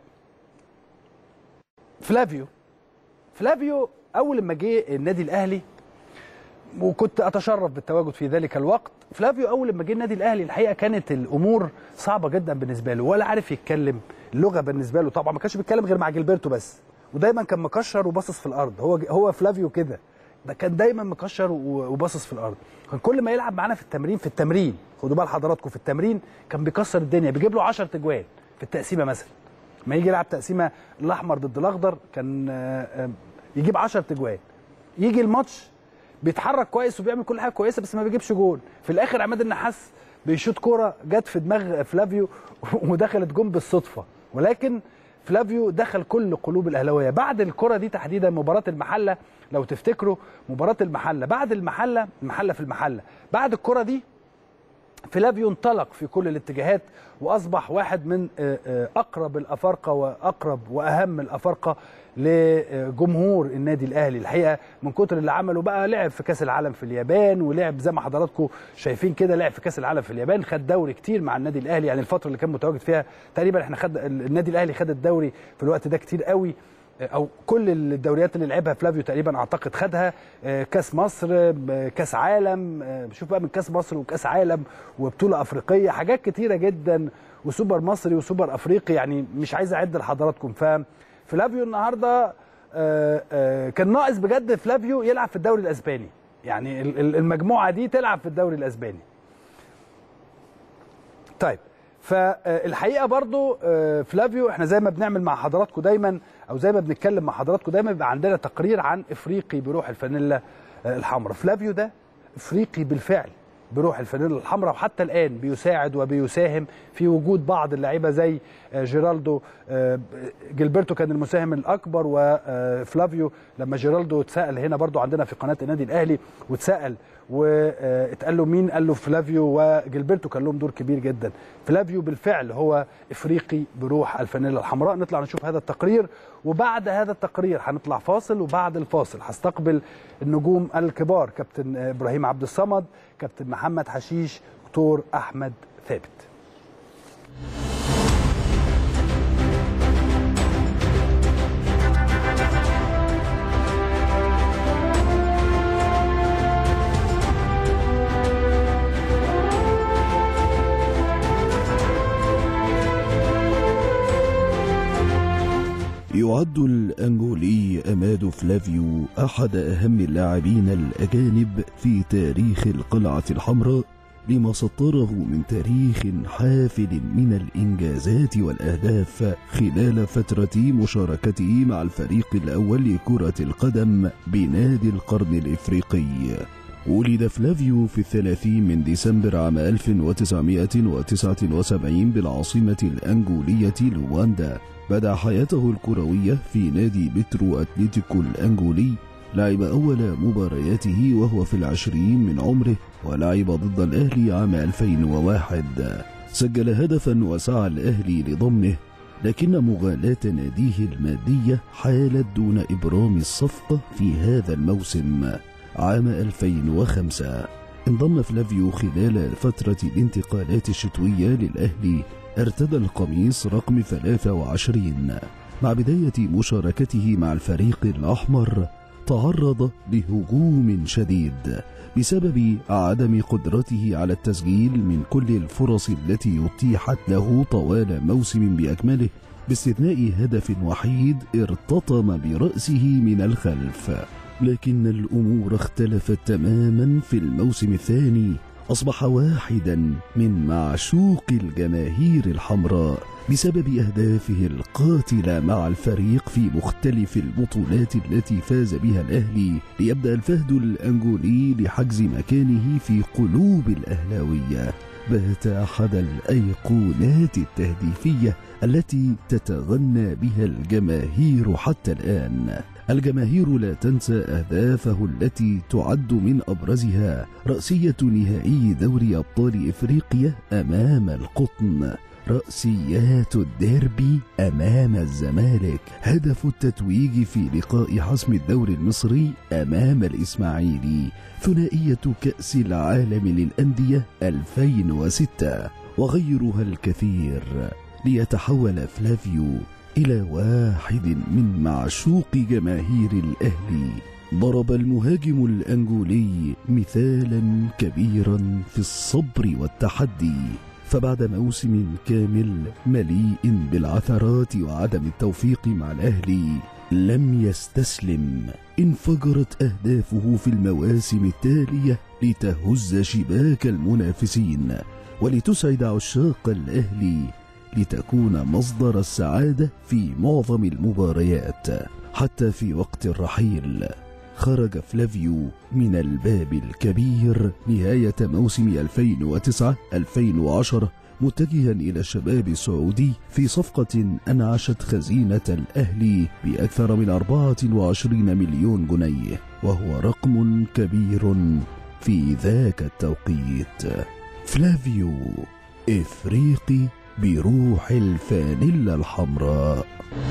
فلافيو فلافيو اول ما جه النادي الاهلي وكنت اتشرف بالتواجد في ذلك الوقت فلافيو اول ما جه النادي الاهلي الحقيقه كانت الامور صعبه جدا بالنسبه له ولا عارف يتكلم اللغه بالنسبه له طبعا ما كانش بيتكلم غير مع جilberto بس ودايما كان مكشر وباصص في الارض هو هو فلافيو كده ده كان دايما مكشر وباصص في الارض كان كل ما يلعب معانا في التمرين في التمرين خدوا بال حضراتكم في التمرين كان بيكسر الدنيا بيجيب له 10 تجوان في التقسيمه مثلا ما يجي يلعب تقسيمه الاحمر ضد الاخضر كان يجيب 10 تجوان يجي الماتش بيتحرك كويس وبيعمل كل حاجه كويسه بس ما بيجيبش جول في الاخر عماد النحاس بيشوط كوره جت في دماغ فلافيو ودخلت جون بالصدفه ولكن فلافيو دخل كل قلوب الاهلاويه بعد الكره دي تحديدا مباراه المحله لو تفتكروا مباراه المحله بعد المحله المحله في المحله بعد الكره دي فلافيو انطلق في كل الاتجاهات واصبح واحد من اقرب الافارقه واقرب واهم الافارقه لجمهور النادي الاهلي الحقيقه من كتر اللي عمله بقى لعب في كاس العالم في اليابان ولعب زي ما حضراتكم شايفين كده لعب في كاس العالم في اليابان خد دوري كتير مع النادي الاهلي يعني الفتره اللي كان متواجد فيها تقريبا احنا خد النادي الاهلي خد الدوري في الوقت ده كتير قوي او كل الدوريات اللي لعبها فلافيو تقريبا اعتقد خدها كاس مصر كاس عالم شوف بقى من كاس مصر وكاس عالم وبطوله افريقيه حاجات كتيره جدا وسوبر مصري وسوبر افريقي يعني مش عايز اعد لحضراتكم ففلافيو النهارده كان ناقص بجد فلافيو يلعب في الدوري الاسباني يعني المجموعه دي تلعب في الدوري الاسباني طيب فالحقيقه برضو فلافيو احنا زي ما بنعمل مع حضراتكم دايما او زي ما بنتكلم مع حضراتكم دايما بيبقى عندنا تقرير عن افريقي بروح الفانيلا الحمراء فلافيو ده افريقي بالفعل بروح الفانيلا الحمراء وحتى الان بيساعد وبيساهم في وجود بعض اللعيبه زي جيرالدو جilberto كان المساهم الاكبر وفلافيو لما جيرالدو اتسال هنا برضو عندنا في قناه النادي الاهلي واتسال واتقال له مين قال له فلافيو وجilberto كان لهم دور كبير جدا فلافيو بالفعل هو افريقي بروح الفانيلا الحمراء نطلع نشوف هذا التقرير وبعد هذا التقرير هنطلع فاصل وبعد الفاصل هستقبل النجوم الكبار كابتن ابراهيم عبد الصمد كابتن محمد حشيش دكتور احمد ثابت يعد الأنجولي أمادو فلافيو أحد أهم اللاعبين الأجانب في تاريخ القلعة الحمراء لما سطره من تاريخ حافل من الإنجازات والأهداف خلال فترة مشاركته مع الفريق الأول لكرة القدم بنادي القرن الإفريقي ولد فلافيو في الثلاثين من ديسمبر عام 1979 بالعاصمة الأنجولية لواندا بدأ حياته الكروية في نادي بترو أتليتيكو الأنجولي لعب أول مبارياته وهو في العشرين من عمره ولعب ضد الأهلي عام 2001 سجل هدفا وسعى الأهلي لضمه لكن مغالاة ناديه المادية حالت دون إبرام الصفقة في هذا الموسم عام 2005 انضم فلافيو خلال فترة الانتقالات الشتوية للأهلي ارتدى القميص رقم 23 مع بداية مشاركته مع الفريق الأحمر تعرض لهجوم شديد بسبب عدم قدرته على التسجيل من كل الفرص التي اتيحت له طوال موسم بأكمله باستثناء هدف وحيد ارتطم برأسه من الخلف لكن الأمور اختلفت تماما في الموسم الثاني أصبح واحدا من معشوق الجماهير الحمراء بسبب أهدافه القاتلة مع الفريق في مختلف البطولات التي فاز بها الأهلي ليبدأ الفهد الأنجولي لحجز مكانه في قلوب الأهلاوية بات أحد الأيقونات التهديفية التي تتغنى بها الجماهير حتى الآن الجماهير لا تنسى أهدافه التي تعد من أبرزها رأسية نهائي دوري أبطال إفريقيا أمام القطن رأسيات الديربي أمام الزمالك هدف التتويج في لقاء حسم الدوري المصري أمام الإسماعيلي ثنائية كأس العالم للأندية 2006 وغيرها الكثير ليتحول فلافيو إلى واحد من معشوق جماهير الأهلي ضرب المهاجم الأنجولي مثالا كبيرا في الصبر والتحدي فبعد موسم كامل مليء بالعثرات وعدم التوفيق مع الأهلي لم يستسلم انفجرت أهدافه في المواسم التالية لتهز شباك المنافسين ولتسعد عشاق الأهلي لتكون مصدر السعادة في معظم المباريات حتى في وقت الرحيل خرج فلافيو من الباب الكبير نهاية موسم 2009-2010 متجها إلى الشباب السعودي في صفقة أنعشت خزينة الأهلي بأكثر من 24 مليون جنيه وهو رقم كبير في ذاك التوقيت فلافيو إفريقي بروح الفانيلا الحمراء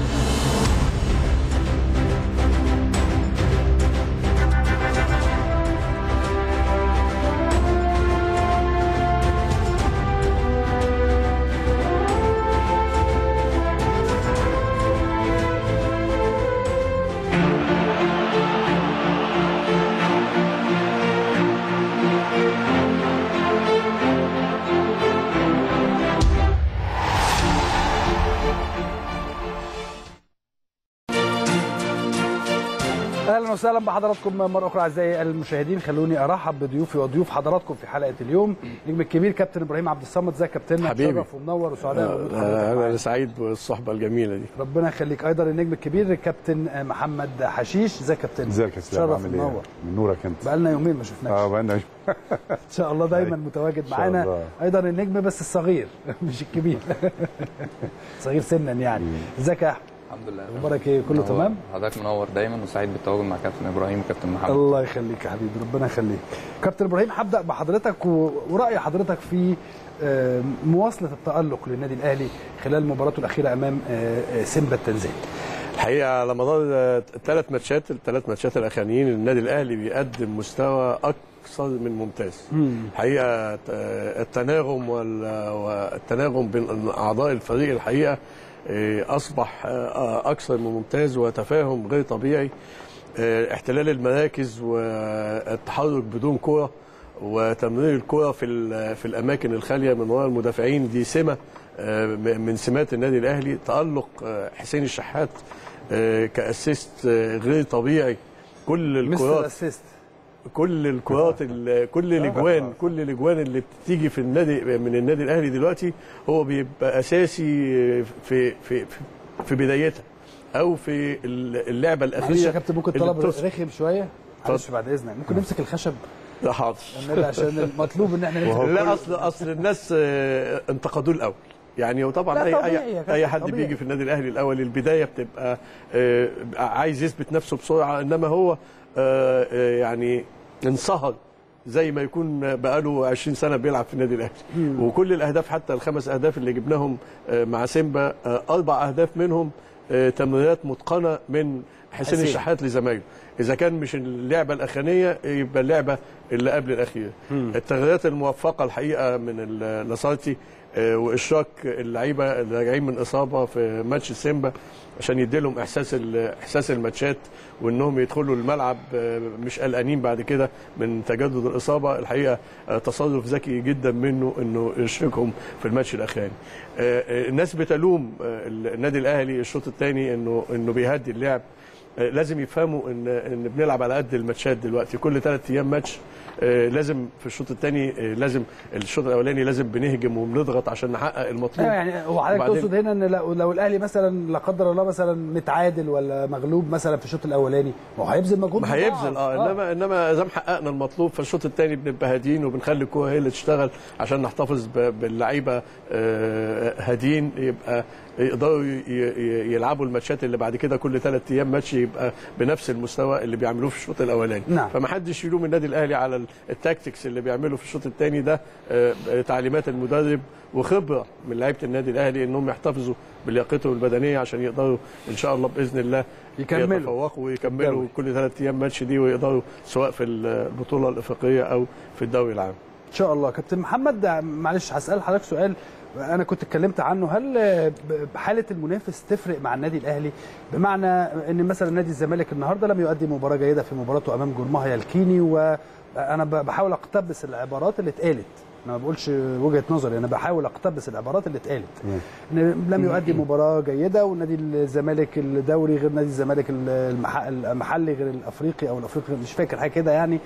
اهلا وسهلا بحضراتكم مره اخرى اعزائي المشاهدين خلوني ارحب بضيوفي وضيوف حضراتكم في حلقه اليوم نجم الكبير كابتن ابراهيم عبد الصمد ازيك يا كابتن حبيبي. متشرف ومنور وسعداء بوجود حضرتك انا معانا. سعيد بالصحبه الجميله دي ربنا يخليك ايضا النجم الكبير كابتن محمد حشيش ازيك يا كابتن ازيك يا اسلام شرف عامل ايه؟ ومنور من نورك انت بقالنا يومين ما شفناكش اه بقى ان شاء الله دايما متواجد شاء معانا الله. ايضا النجم بس الصغير مش الكبير صغير سنا يعني ازيك يا احمد الحمد لله اخبارك ايه كله منور. تمام حضرتك منور دايما وسعيد بالتواجد مع كابتن ابراهيم وكابتن محمد الله يخليك يا حبيبي ربنا يخليك كابتن ابراهيم هبدا بحضرتك و- وراي حضرتك في آه، مواصله التالق للنادي الاهلي خلال مباراته الاخيره امام آه، آه، سيمبا التنزاني الحقيقه على مدار الثلاث ماتشات الثلاث ماتشات الاخرانيين النادي الاهلي بيقدم مستوى اكثر من ممتاز الحقيقه آه، التناغم وال- والتناغم بين اعضاء الفريق الحقيقه آه، اصبح آه، اكثر من ممتاز وتفاهم غير طبيعي آه، احتلال المراكز والتحرك بدون كره وتمرير الكره في ال- في الاماكن الخاليه من وراء المدافعين دي سمه آه، م- من سمات النادي الاهلي تالق آه، حسين الشحات آه، كاسيست آه، غير طبيعي كل مستر الكرات اسيست كل الكرات ال- كل الاجوان كل الاجوان اللي بتيجي في النادي من النادي الاهلي دلوقتي هو بيبقى اساسي في في في, في بدايتها او في اللعبه معلش الاخيره يا كابتن ممكن اللي طلب بتص- رخم شويه معلش بعد اذنك ممكن نمسك الخشب لا حاضر النبي عشان المطلوب ان احنا نمسك لا اصل اصل الناس آه، انتقدوه الاول يعني وطبعا لا اي طبيعي يا اي كابتن، اي حد طبيعي. بيجي في النادي الاهلي الاول البدايه بتبقى آه، عايز يثبت نفسه بسرعه انما هو آه، آه، يعني انصهر زي ما يكون بقاله 20 سنه بيلعب في النادي الاهلي وكل الاهداف حتى الخمس اهداف اللي جبناهم آه، مع سيمبا آه، اربع اهداف منهم آه، تمريرات متقنه من حسين حسين. الشحات لزمايله اذا كان مش اللعبه الاخرانيه يبقى اللعبه اللي قبل الاخيره التغييرات الموفقه الحقيقه من ال- لاسارتي آه، واشراك اللعيبه اللي راجعين من اصابه في ماتش سيمبا عشان يدي لهم احساس ال- احساس الماتشات وانهم يدخلوا الملعب آه، مش قلقانين بعد كده من تجدد الاصابه الحقيقه آه، تصرف ذكي جدا منه انه يشركهم في الماتش الاخراني آه، آه، الناس بتلوم آه، النادي الاهلي الشوط الثاني انه انه بيهدي اللعب آه، لازم يفهموا ان ان بنلعب على قد الماتشات دلوقتي كل ثلاث ايام ماتش آه، لازم في الشوط الثاني لازم الشوط الاولاني لازم بنهجم وبنضغط عشان نحقق المطلوب ايوه يعني هو حضرتك وبعدين- تقصد هنا ان لو, لو الاهلي مثلا لا قدر الله مثلا متعادل ولا مغلوب مثلا في الشوط الاولاني ما هو هيبذل مجهود ما هيبذل اه انما انما اذا ما حققنا المطلوب فالشوط الثاني بنبقى هاديين وبنخلي الكوره هي اللي تشتغل عشان نحتفظ ب- باللعيبه آه، هاديين يبقى يقدروا ي- ي- يلعبوا الماتشات اللي بعد كده كل ثلاث ايام ماتش يبقى بنفس المستوى اللي بيعملوه في الشوط الاولاني نعم. فما حدش يلوم النادي الاهلي على التاكتكس اللي بيعمله في الشوط الثاني ده آه، تعليمات المدرب وخبره من لعيبه النادي الاهلي انهم يحتفظوا بلياقتهم البدنيه عشان يقدروا ان شاء الله باذن الله يكملوا. يتفوقوا ويكملوا الدوري. كل ثلاث ايام ماتش دي ويقدروا سواء في البطوله الافريقيه او في الدوري العام ان شاء الله كابتن محمد معلش هسال حضرتك سؤال انا كنت اتكلمت عنه هل حاله المنافس تفرق مع النادي الاهلي بمعنى ان مثلا نادي الزمالك النهارده لم يؤدي مباراه جيده في مباراته امام جورماها يالكيني وانا ب- بحاول اقتبس العبارات اللي اتقالت انا ما بقولش وجهه نظري انا بحاول اقتبس العبارات اللي اتقالت ان لم يؤدي مباراه جيده ونادي الزمالك الدوري غير نادي الزمالك المح- المحلي غير الافريقي او الافريقي مش فاكر حاجه كده يعني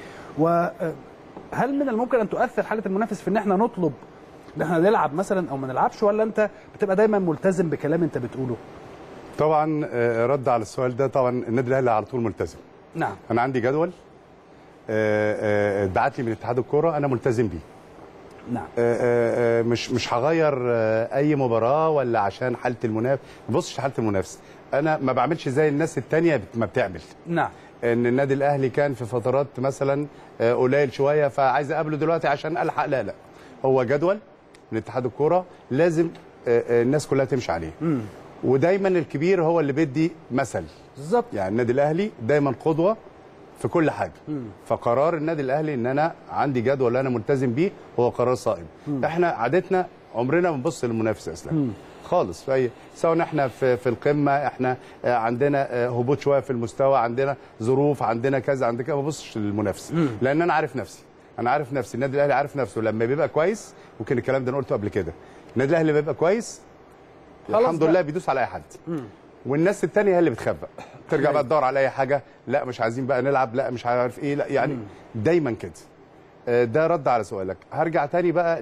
وهل من الممكن ان تؤثر حاله المنافس في ان احنا نطلب ان احنا نلعب مثلا او ما نلعبش ولا انت بتبقى دايما ملتزم بكلام انت بتقوله طبعا آه، رد على السؤال ده طبعا النادي الاهلي على طول ملتزم نعم انا عندي جدول آه، آه، اتبعت لي من اتحاد الكوره انا ملتزم بيه نعم آه، آه، آه، مش مش هغير آه، اي مباراه ولا عشان حاله المنافس ما ببصش حاله المنافس انا ما بعملش زي الناس التانية بت- ما بتعمل نعم ان النادي الاهلي كان في فترات مثلا آه، قليل شويه فعايز اقابله دلوقتي عشان الحق لا لا هو جدول من اتحاد الكوره لازم آه، آه، الناس كلها تمشي عليه ودايما الكبير هو اللي بيدي مثل بالظبط يعني النادي الاهلي دايما قدوه في كل حاجه فقرار النادي الاهلي ان انا عندي جدول انا ملتزم بيه هو قرار صائب احنا عادتنا عمرنا ما بنبص للمنافس يا اسلام خالص في سواء احنا في في القمه احنا آه، عندنا آه، هبوط شويه في المستوى عندنا ظروف عندنا كذا عندنا كذا ما ببصش للمنافس لان انا عارف نفسي انا عارف نفسي النادي الاهلي عارف نفسه لما بيبقى كويس ممكن الكلام ده انا قلته قبل كده النادي الاهلي لما بيبقى كويس خلاص الحمد بقى. لله بيدوس على اي حد والناس التانية هي اللي بتخبى ترجع بقى تدور على اي حاجه لا مش عايزين بقى نلعب لا مش عارف ايه لا يعني دايما كده آه، ده رد على سؤالك هرجع تاني بقى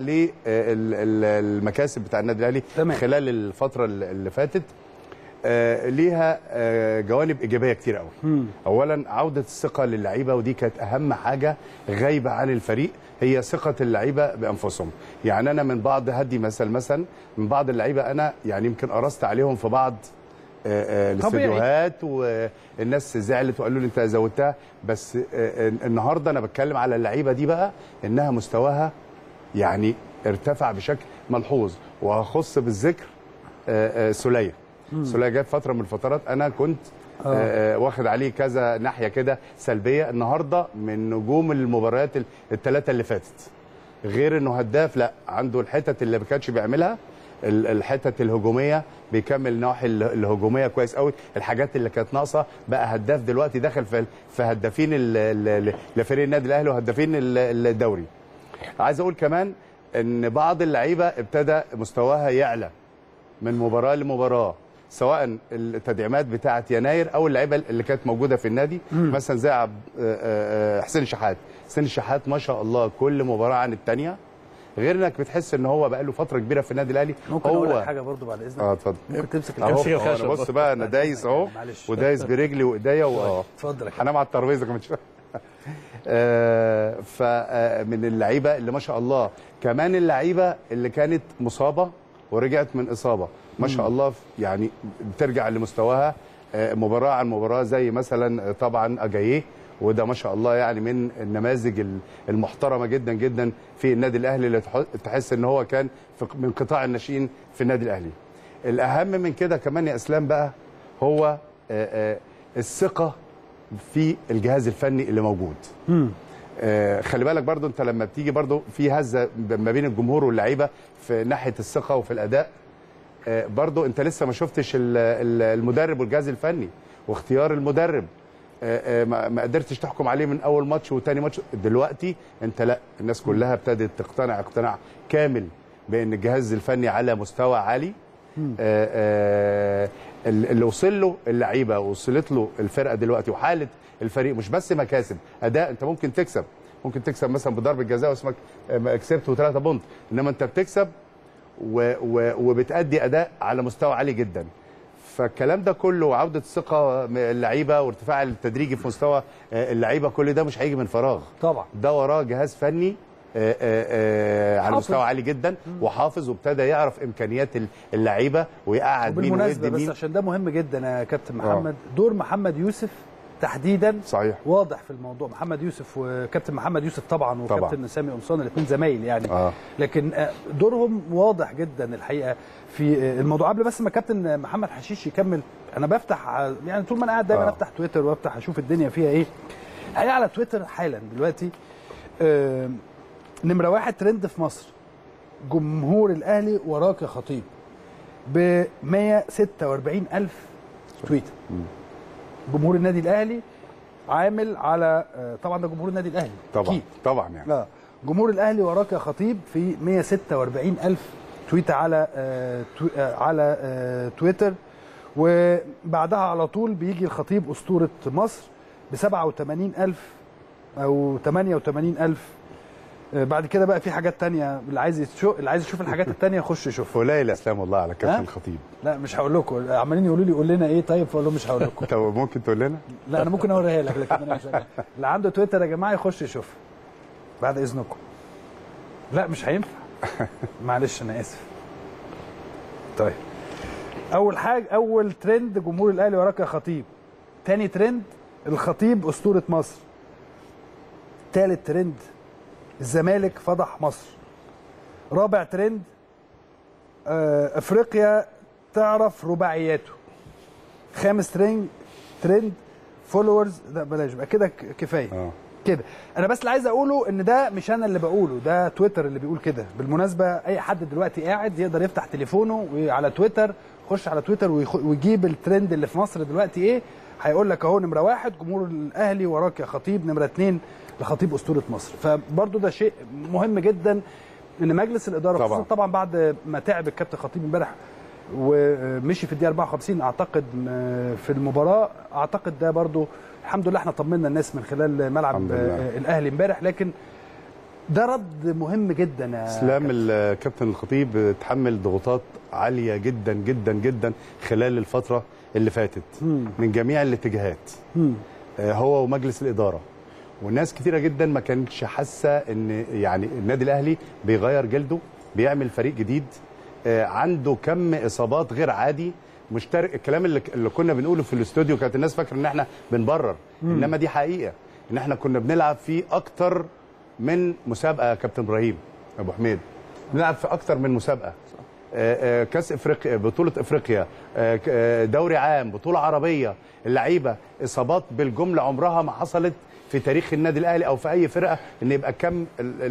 للمكاسب بتاع النادي الاهلي تمام. خلال الفتره اللي اللي فاتت آه، ليها آه، جوانب ايجابيه كتير قوي اولا عوده الثقه للعيبه ودي كانت اهم حاجه غايبه عن الفريق هي ثقه اللعيبه بانفسهم يعني انا من بعض هدي مثل مثلا من بعض اللعيبه انا يعني يمكن قرصت عليهم في بعض آه، آه، طبيعي. الاستديوهات والناس زعلت وقالوا لي انت زودتها بس آه، آه، النهارده انا بتكلم على اللعيبه دي بقى انها مستواها يعني ارتفع بشكل ملحوظ وهخص بالذكر آه، آه، سوليه سوليه جاب فتره من الفترات انا كنت آه. آه واخد عليه كذا ناحيه كده سلبيه النهارده من نجوم المباريات الثلاثه اللي فاتت غير انه هداف لا عنده الحتت اللي ما كانش بيعملها ال- الحتت الهجوميه بيكمل النواحي ال- الهجوميه كويس قوي الحاجات اللي كانت ناقصه بقى هداف دلوقتي داخل في في هدافين ال- ال- لفريق النادي الاهلي وهدافين ال- الدوري عايز اقول كمان ان بعض اللعيبه ابتدى مستواها يعلى من مباراه لمباراه سواء التدعيمات بتاعه يناير او اللعيبه اللي كانت موجوده في النادي مثلا زي عب- آه، آه، آه، حسين شحات حسين شحات ما شاء الله كل مباراه عن الثانيه غير انك بتحس ان هو بقى له فتره كبيره في النادي الاهلي ممكن هو اقول لك حاجه برضو بعد اذنك اه اتفضل ممكن تمسك اهو الكرسي فيه أهو، خشب أنا بص بقى انا دايس اهو معلش. ودايس برجلي وايديا واهو اتفضل يا كابتن. هنام على الترابيزه كمان شويه آه، فمن اللعيبه اللي ما شاء الله كمان اللعيبه اللي كانت مصابه ورجعت من اصابه ما شاء الله يعني بترجع لمستواها آه، مباراه عن مباراه زي مثلا آه، طبعا اجاييه وده ما شاء الله يعني من النماذج ال- المحترمه جدا جدا في النادي الاهلي اللي تح- تحس ان هو كان في- من قطاع الناشئين في النادي الاهلي. الاهم من كده كمان يا اسلام بقى هو آه، آه، الثقه في الجهاز الفني اللي موجود. آه، خلي بالك برضو انت لما بتيجي برضو في هزه ما بين الجمهور واللعيبه في ناحيه الثقه وفي الاداء آه، برضو انت لسه ما شفتش ال- ال- المدرب والجهاز الفني واختيار المدرب آه، آه، ما ما قدرتش تحكم عليه من اول ماتش وتاني ماتش دلوقتي انت لا الناس كلها ابتدت تقتنع اقتناع كامل بان الجهاز الفني على مستوى عالي آه، آه، اللي وصل له اللعيبه وصلت له الفرقه دلوقتي وحاله الفريق مش بس مكاسب اداء انت ممكن تكسب ممكن تكسب مثلا بضربه جزاء واسمك آه، كسبت وثلاثه بونت انما انت بتكسب و و وبتأدي اداء على مستوى عالي جدا فالكلام ده كله وعوده الثقه من اللعيبه وارتفاع التدريجي في مستوى آه، اللعيبه كل ده مش هيجي من فراغ طبعا ده وراه جهاز فني آه، آه، آه، على حافظ. مستوى عالي جدا وحافظ وابتدى يعرف امكانيات اللعيبه ويقعد مين بالمناسبه ويدي بس مين عشان ده مهم جدا يا كابتن محمد دور محمد يوسف تحديدا صحيح واضح في الموضوع محمد يوسف وكابتن محمد يوسف طبعا طبعاً. وكابتن سامي قمصان الاثنين زمايل يعني آه. لكن آه، دورهم واضح جدا الحقيقه في آه، الموضوع قبل بس ما كابتن محمد حشيش يكمل انا بفتح آه، يعني طول ما انا قاعد دايما آه. افتح تويتر وافتح اشوف الدنيا فيها ايه الحقيقه على تويتر حالا دلوقتي آه، نمره واحد ترند في مصر جمهور الاهلي وراك يا خطيب ب 146 الف تويتر جمهور النادي الاهلي عامل على آه، طبعا ده جمهور النادي الاهلي طبعا أكيد. طبعا يعني لا جمهور الاهلي وراك يا خطيب في 146 الف تويت على آه، تو- آه، على آه، تويتر وبعدها على طول بيجي الخطيب اسطوره مصر ب 87 الف او 88 الف آه، بعد كده بقى في حاجات تانية اللي عايز يشوف اللي عايز يشوف الحاجات التانية يخش يشوفها قليل اسلام والله على ها؟ كابتن الخطيب لا مش هقول لكم عمالين يقولوا لي قول لنا ايه طيب فاقول لهم مش هقول لكم طب ممكن تقول لنا لا انا ممكن اوريها لك لكن انا مش هقول. اللي عنده تويتر يا جماعه يخش يشوفها بعد اذنكم لا مش هينفع معلش انا اسف طيب اول حاجه اول ترند جمهور الاهلي وراك يا خطيب تاني ترند الخطيب اسطوره مصر تالت ترند الزمالك فضح مصر رابع ترند آه، افريقيا تعرف رباعياته خامس ترند ترند فولورز لا بلاش بقى كده ك- كفايه اه كده انا بس اللي عايز اقوله ان ده مش انا اللي بقوله ده تويتر اللي بيقول كده بالمناسبه اي حد دلوقتي قاعد يقدر يفتح تليفونه وعلى تويتر يخش على تويتر ويخ- ويجيب الترند اللي في مصر دلوقتي ايه هيقول لك اهو نمره واحد جمهور الاهلي وراك يا خطيب نمره اتنين لخطيب اسطوره مصر فبرضه ده شيء مهم جدا ان مجلس الاداره طبعاً. خصوصا طبعا بعد ما تعب الكابتن خطيب امبارح ومشي في الدقيقه 54 اعتقد م- في المباراه اعتقد ده برضو الحمد لله احنا طمنا الناس من خلال ملعب الحمد لله. آه، الاهلي امبارح لكن ده رد مهم جدا يا اسلام كابتن. الكابتن الخطيب تحمل ضغوطات عاليه جدا جدا جدا خلال الفتره اللي فاتت مم. من جميع الاتجاهات مم. آه، هو ومجلس الاداره وناس كتيره جدا ما كانتش حاسه ان يعني النادي الاهلي بيغير جلده بيعمل فريق جديد آه، عنده كم اصابات غير عادي مشترك الكلام اللي, اللي كنا بنقوله في الاستوديو كانت الناس فاكره ان احنا بنبرر انما دي حقيقه ان احنا كنا بنلعب في اكتر من مسابقه يا كابتن ابراهيم ابو حميد بنلعب في اكتر من مسابقه آه، آه، كاس افريقيا بطوله افريقيا آه، ك- آه، دوري عام بطوله عربيه اللعيبه اصابات بالجمله عمرها ما حصلت في تاريخ النادي الاهلي او في اي فرقه ان يبقى كم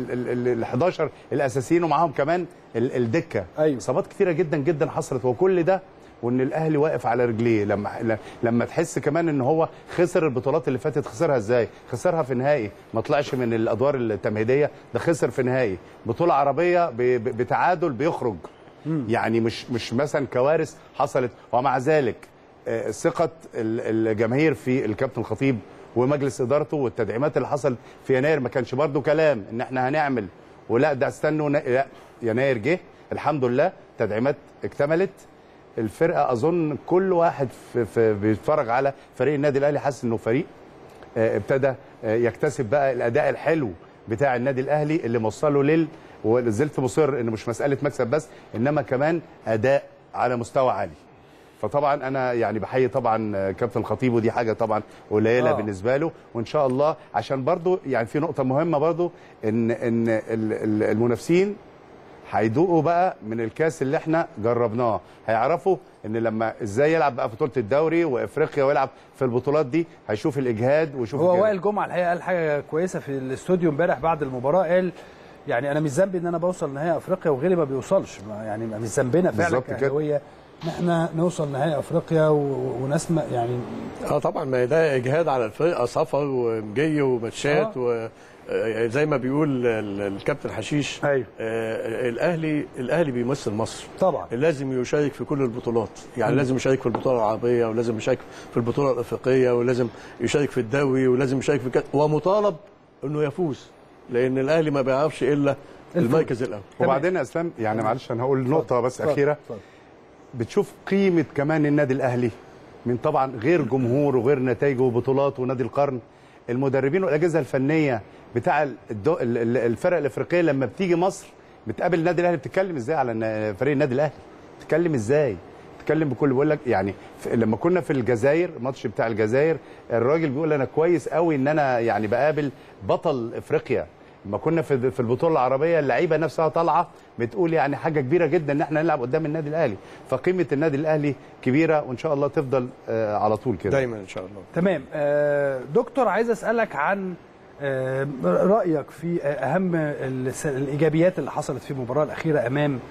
ال 11 الاساسيين ومعاهم كمان ال- الدكه أيوة. اصابات كتيره جدا جدا حصلت وكل ده وان الاهلي واقف على رجليه لما لما تحس كمان ان هو خسر البطولات اللي فاتت خسرها ازاي خسرها في نهائي ما طلعش من الادوار التمهيديه ده خسر في نهائي بطوله عربيه ب- ب- بتعادل بيخرج يعني مش مش مثلا كوارث حصلت ومع ذلك آه، ثقه ال- الجماهير في الكابتن الخطيب ومجلس ادارته والتدعيمات اللي حصل في يناير ما كانش برضو كلام ان احنا هنعمل ولا ده استنوا ن- لا يناير جه الحمد لله تدعيمات اكتملت الفرقه اظن كل واحد في في بيتفرج على فريق النادي الاهلي حاسس انه فريق آه، ابتدى آه، يكتسب بقى الاداء الحلو بتاع النادي الاهلي اللي موصله لل وزلت مصر انه مش مساله مكسب بس انما كمان اداء على مستوى عالي فطبعا انا يعني بحيي طبعا آه، كابتن خطيب ودي حاجه طبعا قليله آه. آه. بالنسبه له وان شاء الله عشان برضو يعني في نقطه مهمه برضو ان ان ال- ال- المنافسين هيدوقوا بقى من الكاس اللي احنا جربناه هيعرفوا ان لما ازاي يلعب بقى في بطوله الدوري وافريقيا ويلعب في البطولات دي هيشوف الاجهاد ويشوف هو الجهاد. وائل جمعه الحقيقه قال حاجه كويسه في الاستوديو امبارح بعد المباراه قال يعني انا مش ذنبي ان انا بوصل نهائي افريقيا وغيري ما بيوصلش ما- يعني مش ذنبنا فعلا بالظبط كده. كاهلاويه ان احنا نوصل نهائي افريقيا و- وناس ما- يعني اه طبعا ما ده اجهاد على الفرقه سفر ومجي وماتشات آه. و زي ما بيقول ال- الكابتن حشيش أيوه. آه الاهلي الاهلي بيمثل مصر طبعا لازم يشارك في كل البطولات يعني لازم يشارك في البطوله العربيه ولازم يشارك في البطوله الافريقيه ولازم يشارك في الدوري ولازم يشارك في كذا ومطالب انه يفوز لان الاهلي ما بيعرفش الا المركز الاول وبعدين يا اسلام يعني معلش انا هقول نقطه بس اتفضل، اخيره اتفضل. بتشوف قيمه كمان النادي الاهلي من طبعا غير جمهور وغير نتائجه وبطولات ونادي القرن المدربين والاجهزه الفنيه بتاع الدو ال- ال- الفرق الافريقيه لما بتيجي مصر بتقابل النادي الاهلي بتتكلم ازاي على النا- فريق النادي الاهلي بتتكلم ازاي بتتكلم بكل بقول لك يعني في- لما كنا في الجزائر الماتش بتاع الجزائر الراجل بيقول انا كويس قوي ان انا يعني بقابل بطل افريقيا لما كنا في في البطوله العربيه اللعيبه نفسها طالعه بتقول يعني حاجه كبيره جدا ان احنا نلعب قدام النادي الاهلي فقيمه النادي الاهلي كبيره وان شاء الله تفضل آه، على طول كده دايما ان شاء الله تمام آه، دكتور عايز اسالك عن آه، رايك في اهم الس- الايجابيات اللي حصلت في المباراه الاخيره امام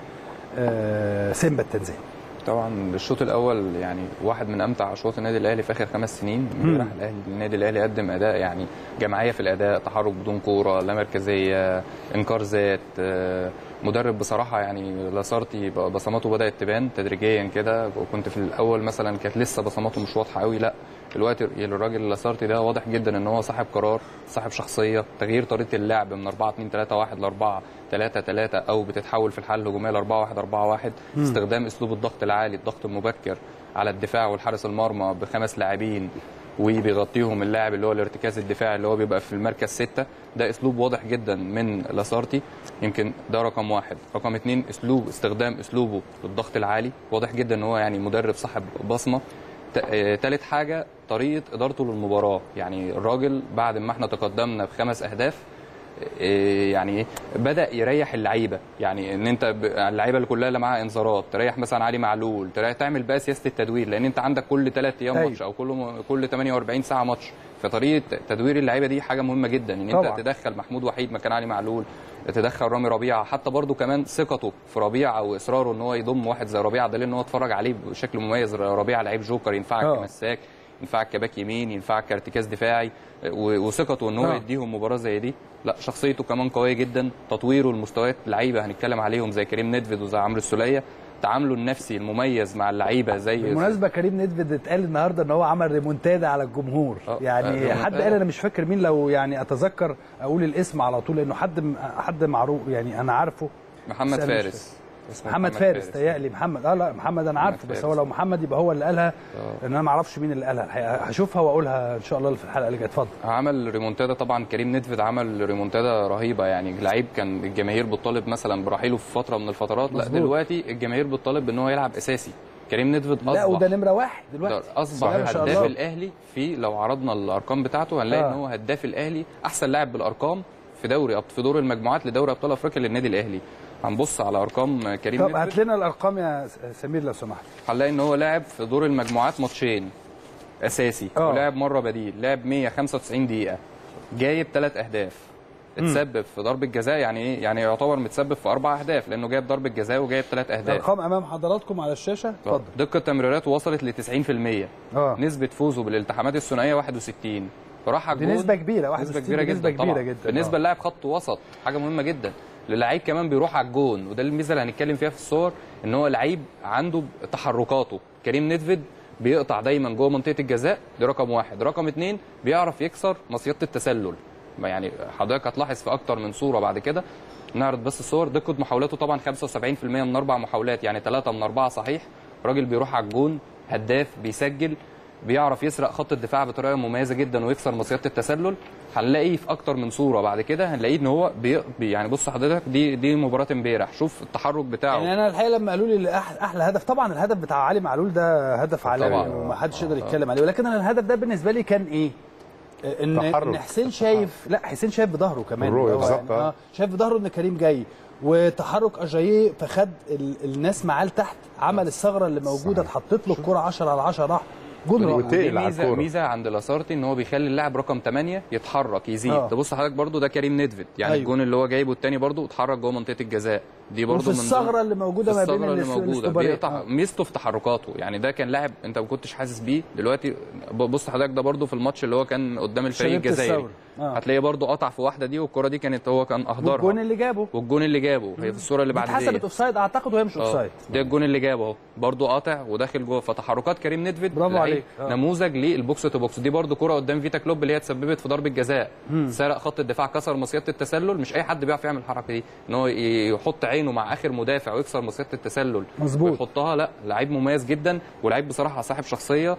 آه، سيمبا التنزاني طبعا الشوط الاول يعني واحد من امتع اشواط النادي الاهلي في اخر خمس سنين امبارح الاهلي النادي الاهلي قدم اداء يعني جماعيه في الاداء تحرك بدون كوره لا مركزيه انكار ذات آه، مدرب بصراحه يعني لاسارتي ب- بصماته بدات تبان تدريجيا كده وكنت في الاول مثلا كانت لسه بصماته مش واضحه قوي لا دلوقتي الراجل لاسارتي ده واضح جدا ان هو صاحب قرار صاحب شخصيه تغيير طريقه اللعب من 4 2 3 1 ل 4 3 3 او بتتحول في الحل الهجوميه ل 4 1 4 1 استخدام اسلوب الضغط العالي الضغط المبكر على الدفاع والحارس المرمى بخمس لاعبين وبيغطيهم اللاعب اللي هو الارتكاز الدفاعي اللي هو بيبقى في المركز ستة ده اسلوب واضح جدا من لاسارتي يمكن ده رقم واحد رقم اتنين اسلوب استخدام اسلوبه للضغط العالي واضح جدا ان هو يعني مدرب صاحب بصمه ت- آه، تالت حاجه طريقه ادارته للمباراه يعني الراجل بعد ما احنا تقدمنا بخمس اهداف إيه يعني ايه بدا يريح اللعيبه يعني ان انت ب- اللعيبه اللي كلها اللي معاها انذارات تريح مثلا علي معلول تريح تعمل بقى سياسه التدوير لان انت عندك كل ثلاث ايام أيوة. ماتش او كل م- كل 48 ساعه ماتش فطريقه تدوير اللعيبه دي حاجه مهمه جدا ان طبعاً. انت تدخل محمود وحيد مكان علي معلول تدخل رامي ربيعه حتى برضو كمان ثقته في ربيعه او اصراره ان هو يضم واحد زي ربيعه دليل ان هو اتفرج عليه بشكل مميز ربيعه لعيب جوكر ينفعك آه. كمساك ينفعك كباك يمين ينفعك كارتكاز دفاعي و- وثقته ان هو آه. يديهم مباراه زي دي لا شخصيته كمان قويه جدا تطويره المستويات لعيبه هنتكلم عليهم زي كريم ندفد وزي عمرو السوليه تعامله النفسي المميز مع اللعيبه زي بالمناسبه كريم ندفد اتقال النهارده ان هو عمل ريمونتادا على الجمهور آه، يعني آه، حد ريمونتادا. قال انا مش فاكر مين لو يعني اتذكر اقول الاسم على طول لانه حد حد معروف يعني انا عارفه محمد بس أنا مش فارس اسمه محمد فارس تهيألي محمد اه لا محمد انا عارفه بس فارس. هو لو محمد يبقى هو اللي قالها آه. لان انا ما اعرفش مين اللي قالها الحقيقه هشوفها واقولها ان شاء الله في الحلقه اللي جايه اتفضل عمل ريمونتادا طبعا كريم ندفد عمل ريمونتادا رهيبه يعني لعيب كان الجماهير بتطالب مثلا برحيله في فتره من الفترات لا مظبوط. دلوقتي الجماهير بتطالب بان هو يلعب اساسي كريم ندفد لا اصبح وده نمره واحد ده دلوقتي اصبح ما شاء هداف الله. الاهلي في لو عرضنا الارقام بتاعته هنلاقي آه. ان هو هداف الاهلي احسن لاعب بالارقام في دوري أب- في دور المجموعات لدوري ابطال افريقيا للنادي الاهلي هنبص على ارقام كريم طب ندفد هات لنا الارقام يا س- سمير لو سمحت هنلاقي ان هو لاعب في دور المجموعات ماتشين اساسي آه. ولعب مره بديل لعب 195 دقيقه جايب ثلاث اهداف اتسبب في ضربه جزاء يعني ايه يعني يعتبر متسبب في اربع اهداف لانه جايب ضربه جزاء وجايب ثلاث اهداف الارقام امام حضراتكم على الشاشه اتفضل دقه تمريراته وصلت ل 90% اه نسبه فوزه بالالتحامات الثنائيه 61 راح على دي الجون نسبه كبيره 61 نسبه كبيره دي جدا نسبه كبيره طبعا جدا بالنسبه آه. للاعب خط وسط حاجه مهمه جدا للعيب كمان بيروح على الجون وده الميزه اللي هنتكلم فيها في الصور ان هو لعيب عنده تحركاته كريم ندفد بيقطع دايما جوه منطقه الجزاء دي رقم واحد رقم اتنين بيعرف يكسر مصيده التسلل ما يعني حضرتك هتلاحظ في اكتر من صوره بعد كده نعرض بس الصور دقه محاولاته طبعا 75% من اربع محاولات يعني ثلاثه من اربعه صحيح راجل بيروح على الجون هداف بيسجل بيعرف يسرق خط الدفاع بطريقه مميزه جدا ويكسر مصيده التسلل هنلاقيه في اكتر من صوره بعد كده هنلاقيه ان هو بي بي- يعني بص حضرتك دي دي مباراه امبارح شوف التحرك بتاعه يعني انا الحقيقه لما قالوا لي أح- احلى هدف طبعا الهدف بتاع علي معلول ده هدف عالمي طبعاً. وما حدش يقدر يتكلم عليه ولكن انا الهدف ده بالنسبه لي كان ايه؟ ان تحرك. ان حسين شايف لا حسين شايف بظهره كمان الرؤية هو بالظبط، يعني آه. اه شايف بظهره ان كريم جاي وتحرك اجاييه فخد ال- الناس معاه لتحت عمل الثغره اللي موجوده اتحطت له الكره 10 على 10 راح جون ودي- رائع وتقل ودي على ميزه الكورة. ميزه عند لاسارتي ان هو بيخلي اللاعب رقم 8 يتحرك يزيد آه. تبص حضرتك برضو ده كريم ندفد يعني أيوة. الجون اللي هو جايبه الثاني برضو اتحرك جوه منطقه الجزاء دي برضو وفي من ضمن- الثغره اللي موجوده في ما بين الثغره اللي الاس- موجوده الاستوبرين. بيقطع آه. ميزته في تحركاته يعني ده كان لاعب انت ما كنتش حاسس بيه دلوقتي ب- بص حضرتك ده برضو في الماتش اللي هو كان قدام الفريق شريط الجزائري الثورة. آه. هتلاقيه برضو قطع في واحده دي والكره دي كانت هو كان اهدرها والجون اللي جابه والجون اللي جابه هي في الصوره اللي دي بعد اتحسبت دي اوفسايد اعتقد وهي مش اه اوفسايد ده الجون اللي جابه اهو برضه قاطع وداخل جوه فتحركات كريم ندفد برافو لعيب عليك. آه. نموذج للبوكس تو بوكس دي برضه كره قدام فيتا كلوب اللي هي تسببت في ضربه جزاء سرق خط الدفاع كسر مصيده التسلل مش اي حد بيعرف يعمل الحركه دي ان هو يحط عينه مع اخر مدافع ويكسر مصيده التسلل مظبوط. ويحطها لا لعيب مميز جدا ولعيب بصراحه صاحب شخصيه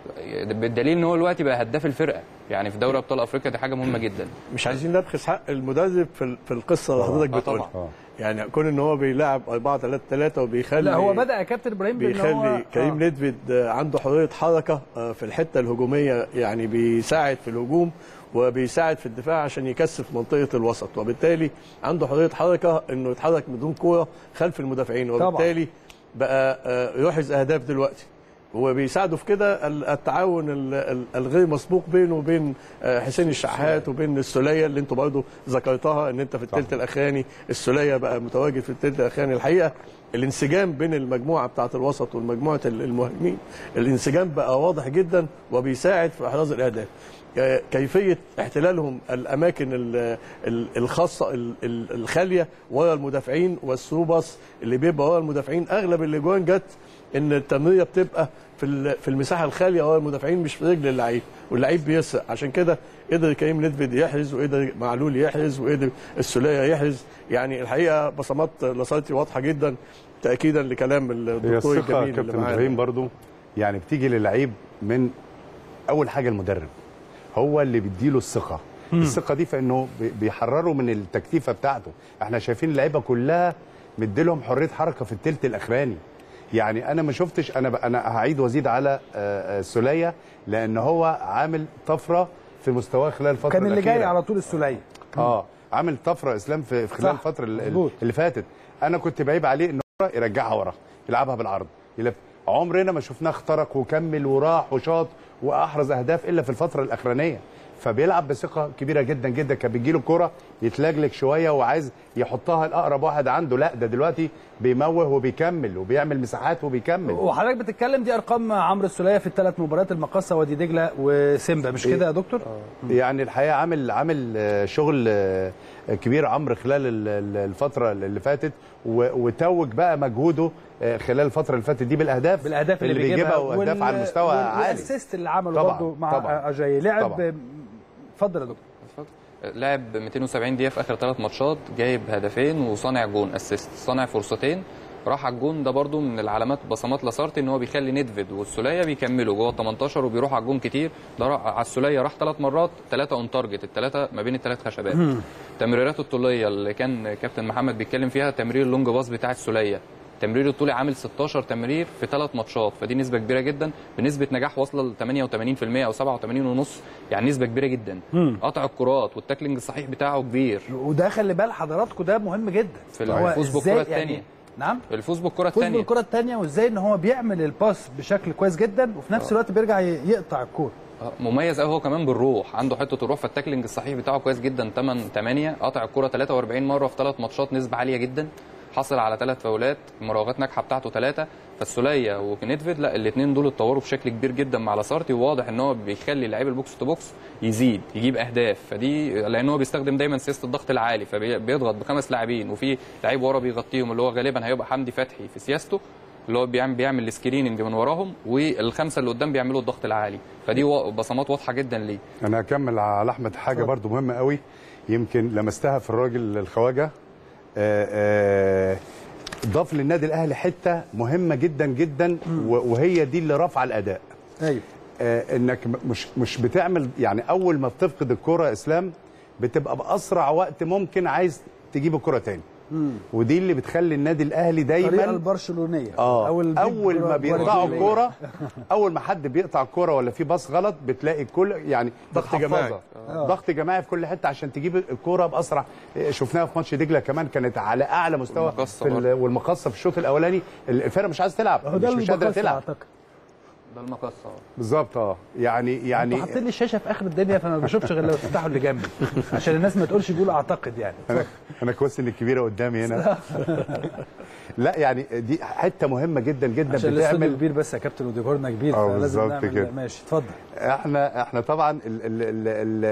بالدليل ان هو دلوقتي بقى هداف الفرقه يعني في دوري ابطال افريقيا دي حاجه مهمه جدا مش عايزين نبخس حق المدرب في ال- في القصه اللي حضرتك آه بتقولها طبعاً. يعني كون ان هو بيلعب 4 3 3 وبيخلي لا هو بدا يا كابتن ابراهيم بان هو بيخلي كريم آه. ندفد عنده حريه حركه آه، في الحته الهجوميه يعني بيساعد في الهجوم وبيساعد في الدفاع عشان يكثف منطقه الوسط وبالتالي عنده حريه حركه انه يتحرك بدون كوره خلف المدافعين وبالتالي بقى آه، يحرز اهداف دلوقتي وبيساعده في كده ال- التعاون ال- ال- الغير مسبوق بينه وبين آه، حسين الشحات وبين السوليه اللي انتوا برضه ذكرتها ان انت في الثلث الاخراني السوليه بقى متواجد في الثلث الاخراني الحقيقه الانسجام بين المجموعه بتاعه الوسط والمجموعه ال- المهاجمين الانسجام بقى واضح جدا وبيساعد في احراز الاهداف ك- كيفيه احتلالهم الاماكن ال- ال- الخاصه ال- ال- الخاليه ورا المدافعين والسوباس اللي بيبقى ورا المدافعين اغلب الاجوان جت ان التمريره بتبقى في ال- في المساحه الخاليه ورا المدافعين مش في رجل اللعيب واللعيب بيسرق عشان كده قدر كريم ندفد يحرز وقدر معلول يحرز وقدر السوليه يحرز يعني الحقيقه بصمات لاسارتي واضحه جدا تاكيدا لكلام هي الدكتور الثقه الجميل اللي كابتن معانا ابراهيم برضو يعني بتيجي للعيب من اول حاجه المدرب هو اللي بيديله الثقه الثقه دي في انه بي- بيحرره من التكتيفه بتاعته احنا شايفين اللعيبه كلها مديلهم حريه حركه في الثلث الاخراني يعني انا ما شفتش انا ب- انا هعيد وازيد على آه، آه، سوليه لان هو عامل طفره في مستواه خلال الفتره كان اللي جاي الأخيرة. على طول السوليه اه عامل طفره اسلام في في خلال صح، الفتره ال- مظبوط. اللي فاتت انا كنت بعيب عليه ان هو يرجعها ورا يلعبها بالعرض يلف عمرنا ما شفناه اخترق وكمل وراح وشاط واحرز اهداف الا في الفتره الاخرانيه فبيلعب بثقه كبيره جدا جدا كان بيجيله الكوره يتلجلج شويه وعايز يحطها لاقرب واحد عنده لا ده دلوقتي بيموه وبيكمل وبيعمل مساحات وبيكمل وحضرتك بتتكلم دي ارقام عمرو السوليه في الثلاث مباريات المقصه وادي دجله وسيمبا مش كده يا دكتور؟ يعني الحقيقه عامل عامل آه، شغل آه، كبير عمرو خلال ال- ال- الفتره اللي فاتت و- وتوج بقى مجهوده آه، خلال الفتره اللي فاتت دي بالاهداف بالاهداف اللي, بيجيبها واهداف وال- على مستوى وال- عالي والاسيست اللي عمله طبعاً، برضه مع طبعاً. اجاي لعب طبعاً. اتفضل يا دكتور لعب 270 دقيقه في اخر ثلاث ماتشات جايب هدفين وصانع جون اسيست صانع فرصتين راح على الجون ده برضو من العلامات بصمات لاسارتي ان هو بيخلي ندفيد والسوليه بيكملوا جوه ال 18 وبيروح على الجون كتير ده راح على السوليه راح ثلاث مرات ثلاثه اون تارجت الثلاثه ما بين الثلاث خشبات تمريرات الطوليه اللي كان كابتن محمد بيتكلم فيها تمرير اللونج باص بتاع السوليه التمرير الطولي عامل 16 تمرير في ثلاث ماتشات فدي نسبه كبيره جدا بنسبه نجاح واصله ل 88% او 87 ونص يعني نسبه كبيره جدا قطع الكرات والتاكلينج الصحيح بتاعه كبير وده خلي بال حضراتكم ده مهم جدا في هو الفوز إزاي بالكره يعني- الثانيه نعم الفوز بالكره فوز الثانيه بالكره الثانيه وازاي ان هو بيعمل الباس بشكل كويس جدا وفي نفس الوقت بيرجع ي- يقطع الكوره مميز قوي هو كمان بالروح عنده حته الروح فالتاكلينج الصحيح بتاعه كويس جدا 8 8 قطع الكره 43 مره في ثلاث ماتشات نسبه عاليه جدا حصل على ثلاث فاولات المراوغات ناجحه بتاعته ثلاثه فالسوليه وكنيدفيد لا الاثنين دول اتطوروا بشكل كبير جدا مع لاسارتي وواضح ان هو بيخلي لعيب البوكس تو بوكس يزيد يجيب اهداف فدي لان هو بيستخدم دايما سياسه الضغط العالي فبيضغط بخمس لاعبين وفي لعيب ورا بيغطيهم اللي هو غالبا هيبقى حمدي فتحي في سياسته اللي هو بيعمل بيعمل السكريننج من وراهم والخمسه اللي قدام بيعملوا الضغط العالي فدي وا- بصمات واضحه جدا ليه انا هكمل على احمد حاجه اتفضل. برضو مهمه قوي يمكن لمستها في الراجل الخواجه آه، آه، ضاف للنادي الاهلي حته مهمه جدا جدا و- وهي دي اللي رافعه الاداء ايوه آه، انك م- مش مش بتعمل يعني اول ما بتفقد الكره يا اسلام بتبقى باسرع وقت ممكن عايز تجيب الكره تاني ودي اللي بتخلي النادي الاهلي الطريقه دايما البرشلونيه اه أو البيج اول ما برا- بيقطعوا برازيلية. الكوره اول ما حد بيقطع الكوره ولا في باص غلط بتلاقي الكل يعني ضغط بتحفظها. جماعي. آه. ضغط جماعي في كل حته عشان تجيب الكوره باسرع شفناها في ماتش دجله كمان كانت على اعلى مستوى والمقصة في ال- برضه. والمقصه في الشوط الاولاني الفرقه مش عايز تلعب هو ده مش, مش قادره المقص تلعب اعتقد ده المقصه بالظبط اه يعني يعني انتوا حاطين لي الشاشه في اخر الدنيا فانا ما بشوفش غير لو تفتحوا اللي جنبي عشان الناس ما تقولش بيقول اعتقد يعني انا انا كويس ان الكبيره قدامي هنا لا يعني دي حته مهمه جدا جدا عشان الاستوديو بتعمل كبير بس يا كابتن وديكورنا كبير اه فلازم بالظبط نعمل كده. ماشي اتفضل احنا احنا طبعا ال ال ال ال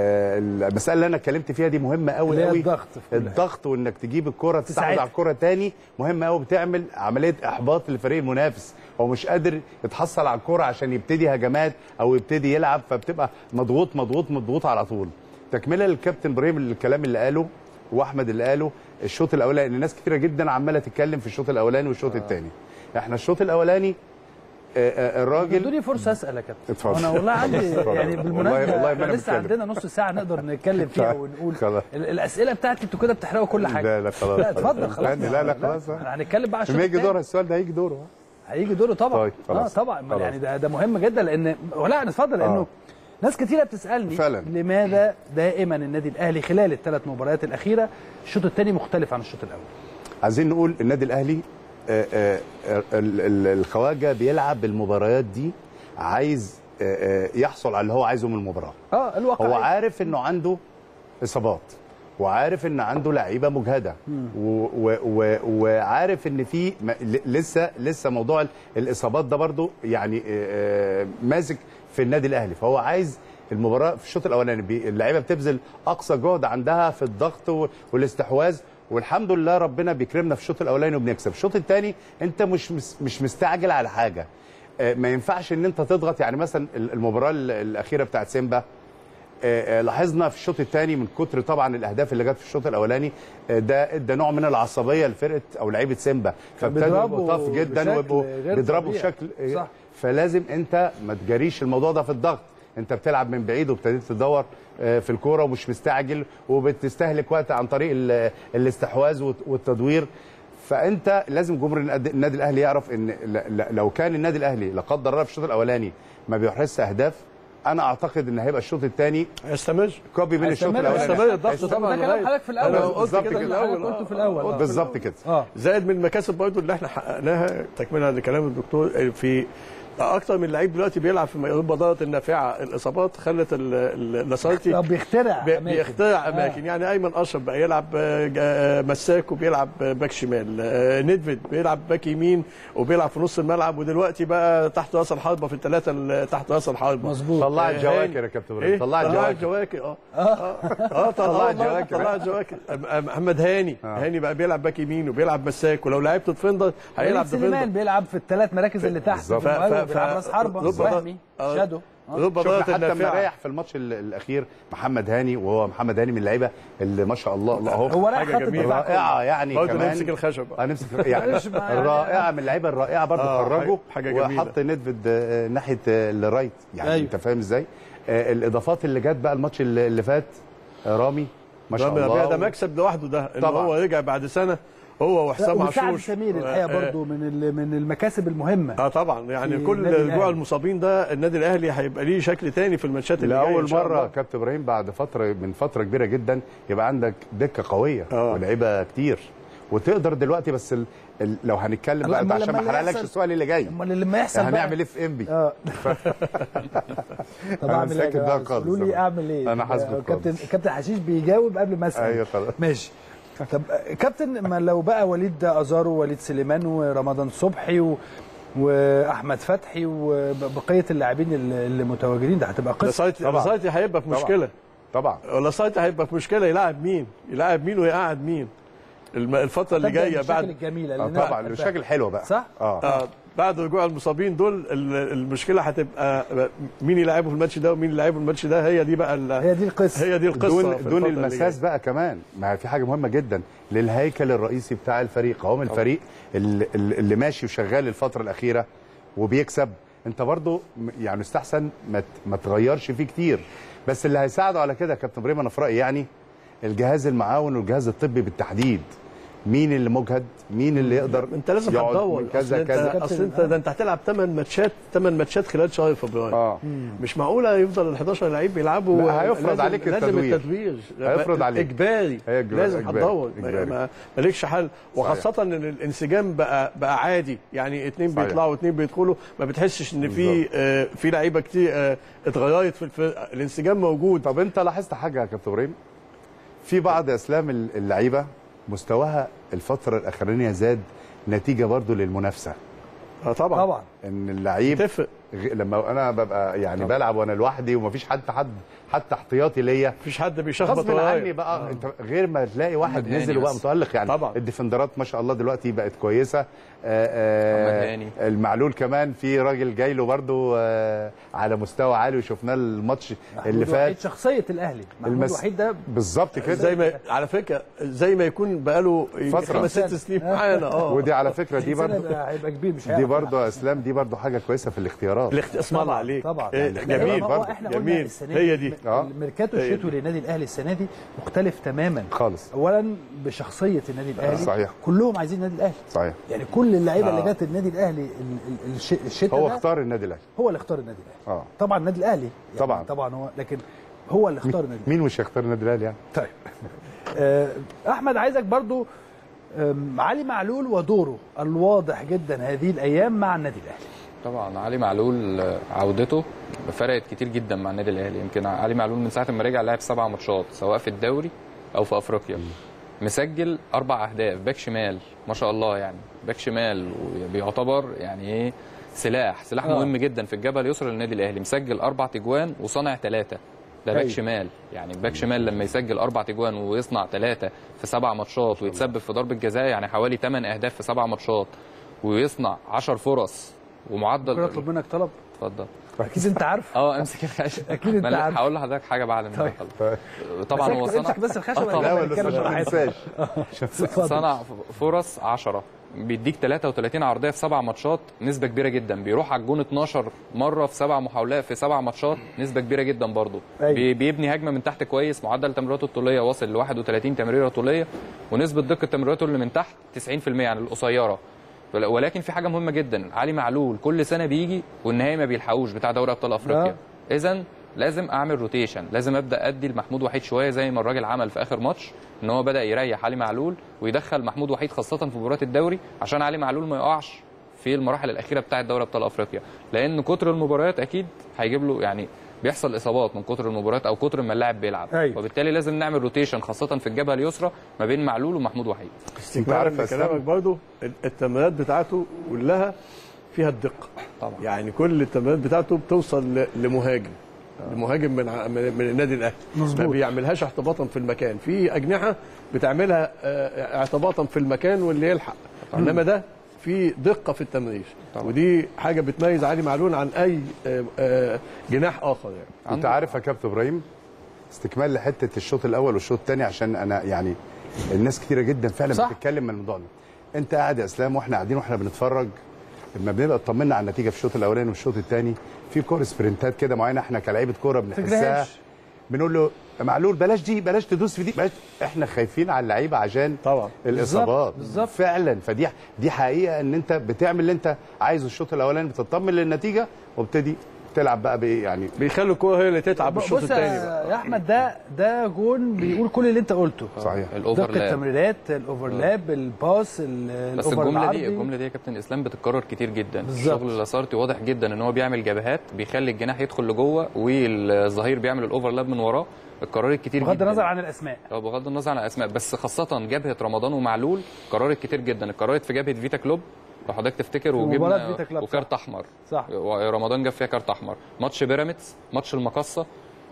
ال المساله اللي انا اتكلمت فيها دي مهمه قوي اللي هي قوي الضغط في كل الضغط وانك تجيب الكره تستحوذ تساعدها. على الكره تاني مهمه قوي بتعمل عمليه احباط للفريق المنافس هو مش قادر يتحصل على الكره عشان يبتدي هجمات او يبتدي يلعب فبتبقى مضغوط مضغوط مضغوط على طول تكمله للكابتن ابراهيم الكلام اللي قاله واحمد اللي قاله الشوط الاولاني ناس كتيره جدا عماله تتكلم في الشوط الاولاني والشوط الثاني احنا الشوط الاولاني آه، آه، الراجل ادوني فرصه اسال يا كابتن اتفضل. انا والله عندي اتفضل. يعني والله- بالمناسبه والله ما احنا أنا لسه بتكلم. عندنا نص ساعه نقدر نتكلم فيها طيب، ونقول خلاص. ال- الاسئله بتاعتي انتوا كده بتحرقوا كل حاجه لا لا خلاص لا اتفضل خلاص لا لا خلاص احنا هنتكلم بقى عشان لما يجي دورها السؤال ده هيجي دوره هيجي دوره طبعا طيب، خلاص. اه طبعا ما خلاص. يعني ده ده مهم جدا لان ولا اتفضل لانه آه. ناس كتيره بتسالني فعلا. لماذا دائما النادي الاهلي خلال الثلاث مباريات الاخيره الشوط الثاني مختلف عن الشوط الاول عايزين نقول النادي الاهلي آه، آه، آه، ال- ال- الخواجه بيلعب بالمباريات دي عايز آه، آه، يحصل على اللي هو عايزه من المباراه اه الواقع هو عارف انه عنده اصابات وعارف ان عنده لعيبه مجهده و و و وعارف ان في م- ل- لسه لسه موضوع ال- الاصابات ده برضو يعني آه، آه، ماسك في النادي الاهلي فهو عايز المباراه في الشوط الاولاني بي- اللعيبه بتبذل اقصى جهد عندها في الضغط و- والاستحواذ والحمد لله ربنا بيكرمنا في الشوط الاولاني وبنكسب الشوط الثاني انت مش مس- مش مستعجل على حاجه آه، ما ينفعش ان انت تضغط يعني مثلا ال- المباراه ال- الاخيره بتاعت سيمبا آه، آه، لاحظنا في الشوط الثاني من كتر طبعا الاهداف اللي جت في الشوط الاولاني آه، ده ادى نوع من العصبيه لفرقه او لعيبه سيمبا فابتدوا بيضربوا يبقوا طف جدا بشكل ويبقوا غير بيضربوا طبيعي. بشكل آه، صح. فلازم انت ما تجاريش الموضوع ده في الضغط انت بتلعب من بعيد وابتديت تدور آه، في الكوره ومش مستعجل وبتستهلك وقت عن طريق ال- الاستحواذ والت- والتدوير فانت لازم جمهور النادي النادي الاهلي يعرف ان ل- ل- لو كان النادي الاهلي لا قدر الله في الشوط الاولاني ما بيحرزش اهداف انا اعتقد ان هيبقى الشوط الثاني هيستمر كوبي من الشوط هيستمر- الاولاني هيستمر الضغط هيستمر. طبعا ده كلام لغاية- حضرتك في الأول. أنا قلت بالظبط كده كده. في الاول قلته آه. في الأول آه. بالظبط كده اه زائد من المكاسب برضو اللي احنا حققناها تكمله لكلام الدكتور في اكتر من لعيب دلوقتي بيلعب في البدارة النافعه الاصابات خلت ال- ال- اللاسارتي طب بيخترع بي- أماكن. بيخترع آه. اماكن يعني ايمن اشرف بقى يلعب آه، آه، مساك وبيلعب آه، باك شمال آه، ندفد بيلعب باك يمين وبيلعب في نص الملعب ودلوقتي بقى تحت راس الحربه في الثلاثه اللي تحت راس الحربه مظبوط طلعت آه، جواكر هاني. يا كابتن ايه ابراهيم طلعت طلعت جواكر جواكر اه اه اه طلعت طلعت جواكر. طلعت جواكر أم- أم- محمد هاني هاني بقى بيلعب باك يمين وبيلعب مساك ولو لعبت ديفندر هيلعب وليد سليمان ديفندر بيلعب في الثلاث مراكز اللي تحت بالظبط. في ف- المهاجم، ف- بيلعب راس حربه رب- وهمي آه. شادو آه. رب شوف بدارة حتى لما النافعه ريح في الماتش ال- الاخير محمد هاني وهو محمد هاني من اللعيبه اللي ما شاء الله الله هو اهو رايح حاجة خط جميلة. الدفاع كله. رائعه يعني برضه كمان نمسك الخشب بقى. هنمسك يعني مش مع- الرائعه من اللعيبه الرائعه برضه آه، خرجه حاجة جميلة. وحط ندفد آه، ناحيه آه، الرايت يعني أيوة. انت فاهم ازاي آه، الاضافات اللي جت بقى الماتش اللي اللي فات آه، رامي ما شاء ده- الله ده مكسب لوحده ده ان طبعا. هو رجع بعد سنه هو لا، وحسام وسعد عاشور سمير الحقيقه آه، برضو من ال- من المكاسب المهمه اه طبعا يعني في كل النادي رجوع الأهلي. المصابين ده النادي الاهلي هيبقى ليه شكل تاني في الماتشات اللي جايه لاول إن شاء مره الله. كابتن ابراهيم بعد فتره من فتره كبيره جدا يبقى عندك دكه قويه آه. ولاعيبه كتير وتقدر دلوقتي بس ال... ال... لو هنتكلم لا، بقى أما عشان لما ما احرقلكش يحصل- السؤال اللي جاي امال لما يحصل بقى- هنعمل ايه في انبي اه طب أنا اعمل ايه يا ساكت جماعة؟ بقى خالص. قولوا لي اعمل ايه أنا حاسبك آه، كابتن خالص. كابتن حشيش بيجاوب قبل ما اسال ايوه خلاص ماشي طب آه، كابتن ما لو بقى وليد ازارو ووليد سليمان ورمضان صبحي و... واحمد فتحي وبقيه اللاعبين اللي اللي متواجدين ده هتبقى قصه لاسايتي طبعا. لاسايتي هيبقى في طبعا. مشكله طبعا لاسايتي هيبقى في مشكله يلاعب مين يلاعب مين ويقعد مين الم- الفتره اللي تبدأ جايه بالمشاكل بعد الجميله اللي آه الناس طبعا بتحبها. المشاكل حلوه بقى صح؟ اه آه بعد رجوع المصابين دول ال- المشكله هتبقى مين يلعبه في الماتش ده ومين يلعبه في الماتش ده هي دي بقى ال- هي دي القصه هي دي القصه دون في دون الفترة اللي المساس جاية. بقى كمان ما في حاجه مهمه جدا للهيكل الرئيسي بتاع الفريق قوام الفريق اللي, اللي ماشي وشغال الفتره الاخيره وبيكسب انت برضو م- يعني استحسن ما ت- ما تغيرش فيه كتير بس اللي هيساعده على كده يا كابتن ابراهيم انا في رايي يعني الجهاز المعاون والجهاز الطبي بالتحديد مين اللي مجهد مين اللي يقدر انت لازم يقعد هتدور من اصل كذا انت كذا اصل انت ده انت هتلعب 8 ماتشات 8 ماتشات خلال شهر فبراير اه مش معقوله يفضل ال 11 لعيب بيلعبوا لا، هيفرض لازم عليك لازم التدوير. التدوير هيفرض عليك. اجباري هي إجباري. لازم إجباري. هتدور ما- إجباري. ما- مالكش حل وخاصه ان الانسجام بقى بقى عادي يعني اتنين صحيح. بيطلعوا واتنين بيدخلوا ما بتحسش ان في بالظبط. آه، في لعيبه كتير آه، اتغيرت في الفرقه الانسجام موجود طب انت لاحظت حاجه يا كابتن ابراهيم في بعض اسلام اللعيبه مستواها الفتره الاخرانيه زاد نتيجه برضو للمنافسه اه طبعا طبعا ان اللعيب تفق غ- لما انا ببقى يعني بلعب وانا لوحدي ومفيش حد حد حتى احتياطي ليا مفيش حد بيشخبط غصب ورايا. عني بقى انت غير ما تلاقي واحد محمد هاني نزل وبقى بس. متالق يعني طبعا. الديفندرات ما شاء الله دلوقتي بقت كويسه آه، آه، محمد هاني. المعلول كمان في راجل جاي له برده على مستوى عالي وشفناه الماتش اللي محمود وحيد فات شخصيه الاهلي محمود المس- وحيد ده بالظبط كده زي ما على فكره زي ما يكون بقاله فترة. خمس ست سنين معانا اه ودي على فكره دي 30 سنة برضه ده هيبقى كبير مش دي هيعرف برضه يلعب. يا اسلام دي برضه حاجه كويسه في الاختيارات الاخت- اسم الله عليك طبعا إيه، لا، جميل ما هو برضه. احنا قلنا جميل. السنه هي دي. آه. الميركاتو هي دي. الشتوي للنادي الاهلي السنه دي مختلف تماما خالص اولا بشخصيه النادي الاهلي صحيح. كلهم عايزين النادي الاهلي صحيح يعني كل اللعيبه آه. اللي جت النادي الاهلي ال- ال- الش- الشتاء هو ده اختار النادي الاهلي هو اللي اختار النادي الاهلي اه طبعا النادي الاهلي يعني طبعا. طبعا هو لكن هو اللي اختار النادي مين مش هيختار النادي الاهلي يعني طيب آه، احمد عايزك برضو آم، علي معلول ودوره الواضح جدا هذه الايام مع النادي الاهلي طبعا علي معلول آه، عودته فرقت كتير جدا مع النادي الاهلي يمكن علي معلول من ساعه ما رجع لعب سبع ماتشات سواء في الدوري او في افريقيا مسجل اربع اهداف باك شمال ما شاء الله يعني باك شمال وبيعتبر يعني ايه سلاح سلاح آه. مهم جدا في الجبهه اليسرى للنادي الاهلي مسجل اربع تجوان وصنع ثلاثه ده باك أيوة. شمال يعني باك شمال لما يسجل اربع تجوان ويصنع ثلاثه في سبع ماتشات ويتسبب في ضربه جزاء يعني حوالي 8 اهداف في سبع ماتشات ويصنع 10 فرص ممكن ومعدل اطلب منك طلب اتفضل اكيد انت عارف اه امسك الخشب أكيد أنت ما أنا عارف. هقول لحضرتك حاجه بعد ما طيب. نخلص. طبعا هو امسك- صنع امسك بس الخشب آه، وبعد طبعاً. كده الاول بس نتكلم عشان ما براحتنا. ننساش اتفضل. صنع فرص 10 بيديك 33 عرضيه في سبع ماتشات نسبه كبيره جدا بيروح على الجون 12 مره في سبع محاولات في سبع ماتشات نسبه كبيره جدا برضه أيوة. بي- بيبني هجمه من تحت كويس معدل تمريراته الطوليه واصل ل 31 تمريره طوليه ونسبه دقه تمريراته اللي من تحت 90% يعني القصيره ول- ولكن في حاجه مهمه جدا علي معلول كل سنه بيجي والنهائي ما بيلحقوش بتاع دوري ابطال افريقيا اذا لازم اعمل روتيشن لازم ابدا ادي لمحمود وحيد شويه زي ما الراجل عمل في اخر ماتش ان هو بدا يريح علي معلول ويدخل محمود وحيد خاصه في مباريات الدوري عشان علي معلول ما يقعش في المراحل الاخيره بتاعه دوري ابطال افريقيا لان كتر المباريات اكيد هيجيب له يعني بيحصل اصابات من كتر المباريات او كتر ما اللاعب بيلعب أيوة. وبالتالي لازم نعمل روتيشن خاصه في الجبهه اليسرى ما بين معلول ومحمود وحيد استكمالا عارف يا لكلامك إسلام؟ برضو التمريرات بتاعته كلها فيها الدقه طبعا. يعني كل التمريرات بتاعته بتوصل ل- لمهاجم لمهاجم من ع- من من النادي الاهلي مظبوط. ما بيعملهاش احتباطا في المكان في اجنحه بتعملها آه، اعتباطا في المكان واللي يلحق انما ده في دقه في التمرير طبعا. ودي حاجه بتميز علي معلول عن اي آه، آه، جناح اخر يعني انت عنده- عارف يا كابتن ابراهيم استكمال لحته الشوط الاول والشوط الثاني عشان انا يعني الناس كتيره جدا فعلا صح. بتتكلم من الموضوع ده انت قاعد يا اسلام واحنا قاعدين واحنا بنتفرج لما بنبقى اطمنا على النتيجه في الشوط الاولاني والشوط الثاني في كور سبرنتات كده معينه احنا كلاعيبه كوره بنحسها تجريهاش. بنقول له يا معلول بلاش دي بلاش تدوس في دي بلاش احنا خايفين على اللعيبه عشان طبعا الاصابات بالظبط. فعلا فدي دي حقيقه ان انت بتعمل اللي انت عايزه الشوط الاولاني بتطمن للنتيجه وبتدي تلعب بقى بايه يعني بيخلوا الكوره هي اللي تتعب الشوط بص الثاني يا يا احمد ده ده جون بيقول كل اللي انت قلته صحيح دقه الاوفرلاب التمريرات الاوفرلاب الباس ال- بس الاوفر الجمله دي العرضي. الجمله دي يا كابتن اسلام بتتكرر كتير جدا بالظبط. شغل لاسارتي واضح جدا ان هو بيعمل جبهات بيخلي الجناح يدخل لجوه والظهير بيعمل الاوفرلاب من وراه اتكررت كتير بغض جدا النظر عن الاسماء اه بغض النظر عن الاسماء بس خاصه جبهه رمضان ومعلول قررت كتير جدا اتكررت في جبهه فيتا كلوب لو حضرتك تفتكر مباراة وجبنا فيتا كلوب، وكارت احمر صح رمضان جاب فيها كارت احمر ماتش بيراميدز ماتش المقصه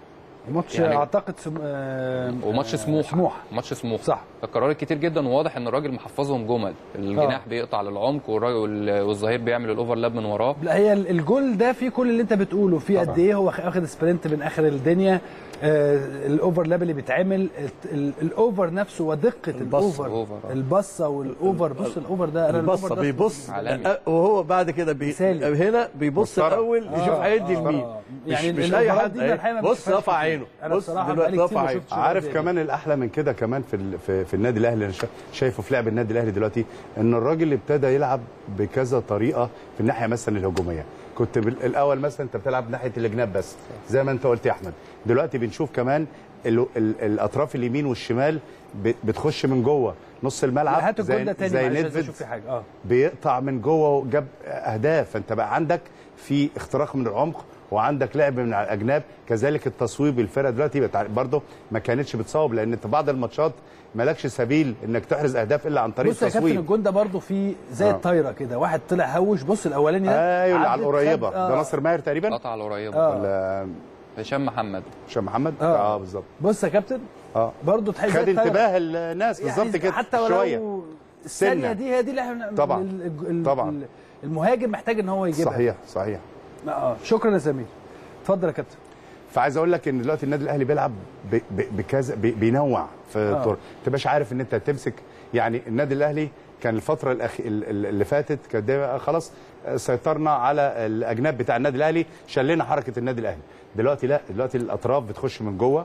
ماتش يعني- اعتقد سم... آه، وماتش آه، سموحه سموحه ماتش سموحه صح اتكررت كتير جدا وواضح ان الراجل محفظهم جمل الجناح بيقطع للعمق والراجل- وال- والظهير بيعمل الاوفرلاب من وراه لا هي ال- الجول ده فيه كل اللي انت بتقوله فيه قد ايه هو واخد سبرنت من اخر الدنيا آه الاوفرلاب اللي بيتعمل الت- ال- الاوفر نفسه ودقه البصة. الاوفر الأوفر، آه. البصه والاوفر بص الاوفر ده انا البصه الأوفر ده بيبص عالمي. أه، وهو بعد كده بي... مثالي. هنا بيبص مسطرة. الاول يشوف آه، هيدي آه، لمين آه. مش, يعني مش اي الأوفرات حد دي أنا الحقيقة أهي. ما بص بشوفهاش رفع كتير. عينه أنا بص بصراحة دلوقتي بقالي كتير رفع ما عينه شفتش عارف الأوفر كمان الاحلى من كده كمان في ال- في, في النادي الاهلي انا شا- شايفه في لعب النادي الاهلي دلوقتي ان الراجل اللي ابتدى يلعب بكذا طريقه في الناحيه مثلا الهجوميه كنت بال- الاول مثلا انت بتلعب ناحيه الجناب بس زي ما انت قلت يا احمد دلوقتي بنشوف كمان ال ال الاطراف اليمين والشمال ب- بتخش من جوه نص الملعب هات الجول ده زي, تاني زي معلش عايز نيدفيد اشوف في حاجه اه بيقطع من جوه وجاب اهداف فانت بقى عندك في اختراق من العمق وعندك لعب من على الاجناب كذلك التصويب الفرقه دلوقتي بتع- برضه ما كانتش بتصوب لان انت بعض الماتشات مالكش سبيل انك تحرز اهداف الا عن طريق بص يا كابتن التصويب الجون ده برضه فيه زي آه. الطايره كده واحد طلع هوش بص الاولاني ده ايوه اللي على عدت القريبه خد- ده آه. ناصر ماهر تقريبا قطع على القريبه آه. ولا هشام محمد هشام محمد آه. اه بالظبط بص يا كابتن اه برضه تحس خد انتباه الناس بالظبط يعني كده حتى ولو شويه الثانيه سنة. دي هي دي اللي احنا طبعاً. ال- ال- طبعاً. ال- المهاجم محتاج ان هو يجيبها صحيح صحيح اه شكرا يا سمير اتفضل يا كابتن فعايز اقول لك ان دلوقتي النادي الاهلي بيلعب ب- ب- بكذا ب- بينوع في آه. الطرق ما تبقاش عارف ان انت تمسك يعني النادي الاهلي كان الفتره الأخ... ال- ال- اللي فاتت كان دايما خلاص آه، سيطرنا على الاجناب بتاع النادي الاهلي شلنا حركه النادي الاهلي دلوقتي لا دلوقتي الاطراف بتخش من جوه آه،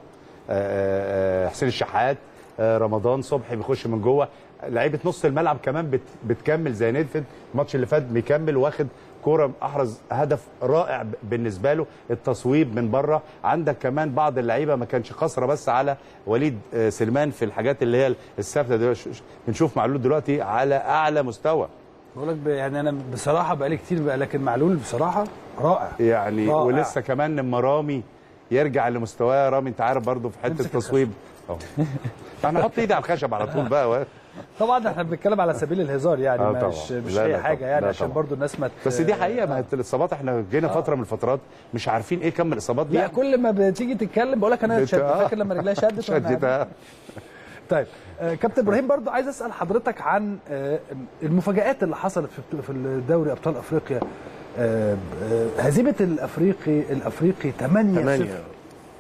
آه، حسين الشحات آه، رمضان صبحي بيخش من جوه لعيبه نص الملعب كمان بت... بتكمل زي نيدفيد الماتش اللي فات بيكمل واخد كوره احرز هدف رائع ب- بالنسبه له التصويب من بره عندك كمان بعض اللعيبه ما كانش قاصره بس على وليد آه، سلمان في الحاجات اللي هي الثابته دلوقتي ش- ش- بنشوف معلول دلوقتي على اعلى مستوى بقول لك ب- يعني انا بصراحه بقالي كتير بقى لكن معلول بصراحه رائع يعني رائع. ولسه كمان لما رامي يرجع لمستواه رامي انت عارف برضه في حته امسك التصويب اهو انا احط ايدي على الخشب على طول بقى و... طبعا احنا بنتكلم على سبيل الهزار يعني آه مش طبعاً. مش لا اي لا حاجه طبعاً. يعني لا عشان طبعاً. برضو الناس ما ت- بس دي حقيقه ما هي الاصابات احنا جينا فتره من الفترات مش عارفين ايه كم الاصابات دي لا كل ما بتيجي تتكلم بقول لك انا بت- شد آه. فاكر لما رجليها شدت وإحنا قاعدين؟ شدتها طيب آه، كابتن ابراهيم برضو عايز اسال حضرتك عن آه، المفاجات اللي حصلت في في الدوري ابطال افريقيا آه، آه، هزيمه الافريقي الافريقي 8 8 0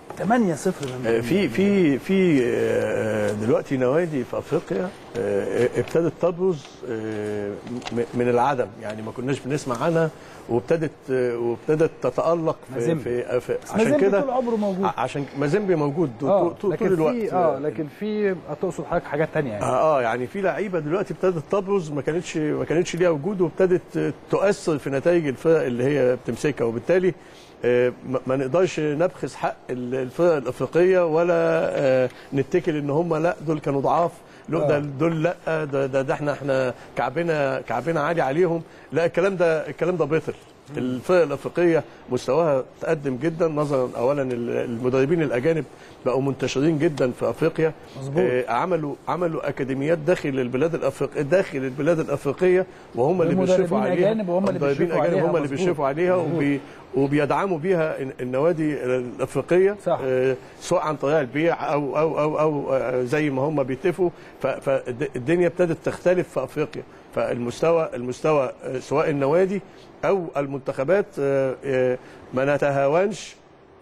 8 0 آه، في في في آه، دلوقتي نوادي في افريقيا آه، ابتدت تبرز آه، م- من العدم يعني ما كناش بنسمع عنها وابتدت آه، وابتدت تتالق في, مازيمبي. في, في عشان مازيمبي كده طول عمره موجود. ع- عشان مازيمبي موجود اه طول, طول, لكن طول الوقت في اه لكن في تقصد حضرتك حاجات تانية يعني اه آه، يعني في لعيبه دلوقتي ابتدت تبرز ما كانتش ما كانتش ليها وجود وابتدت تؤثر في نتائج الفرق اللي هي بتمسكها وبالتالي آه، ما- ما نقدرش نبخس حق ال- الفرق الافريقيه ولا آه، نتكل ان هم لا دول كانوا ضعاف لا ده دول لا ده, ده, ده احنا احنا كعبنا كعبنا عالي عليهم لا الكلام ده الكلام ده باطل الفرق الافريقيه مستواها تقدم جدا نظرا اولا ال- المدربين الاجانب بقوا منتشرين جدا في افريقيا مظبوط. آه، عملوا عملوا اكاديميات داخل البلاد الافريقيه داخل البلاد الافريقيه وهم اللي المدربين بيشرفوا عليها أجانب وهم اللي المدربين بيشرفوا أجانب عليها، هم اللي مظبوط. بيشرفوا عليها مظبوط. وبي وبيدعموا بيها الن- النوادي الافريقيه صح. آه، سواء عن طريق البيع او او او او آه، زي ما هم بيتفقوا فالدنيا ابتدت تختلف في افريقيا فالمستوى المستوى آه، سواء النوادي او المنتخبات آه، آه، ما نتهاونش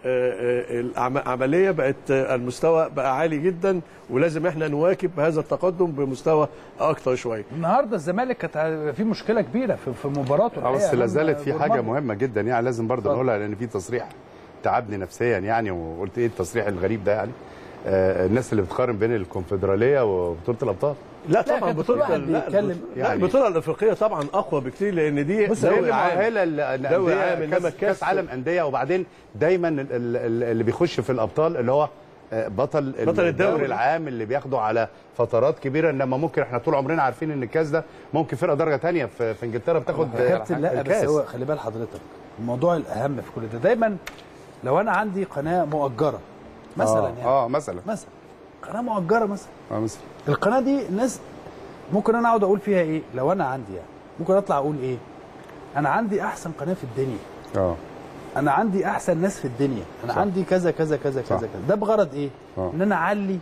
العمليه بقت آه، المستوى بقى عالي جدا ولازم احنا نواكب هذا التقدم بمستوى اكتر شويه النهارده الزمالك كانت في مشكله كبيره في, في مباراته اه بس الحقيقة لا أمام زالت في حاجه جورماجي. مهمه جدا يعني لازم برضه اتفضل. نقولها لان في تصريح تعبني نفسيا يعني وقلت ايه التصريح الغريب ده يعني آه الناس اللي بتقارن بين الكونفدراليه وبطوله الابطال لا طبعا كان كل بطوله واحد لا بيتكلم لا يعني- البطوله الافريقيه طبعا اقوى بكتير لان دي بص هي دوري اللي عام مؤهله ل- دوري لأندية عام، إنما كاس, الكاس- كاس عالم انديه وبعدين دايما ال- ال- اللي بيخش في الابطال اللي هو آه، بطل, بطل الدوري. الدوري العام اللي بياخده على فترات كبيره انما ممكن احنا طول عمرنا عارفين ان الكاس ده ممكن فرقه درجه تانية في, في انجلترا بتاخد يا كابتن لا بس الكاس. هو خلي بال حضرتك الموضوع الاهم في كل ده دايما لو انا عندي قناه مؤجره مثلا آه, يعني اه مثلا مثلا قناه مؤجره مثلا اه مثلا القناه دي الناس ممكن انا اقعد اقول فيها ايه لو انا عندي يعني ممكن اطلع اقول ايه انا عندي احسن قناه في الدنيا اه انا عندي احسن ناس في الدنيا انا صح. عندي كذا كذا كذا صح. كذا كذا ده بغرض ايه آه. ان انا اعلي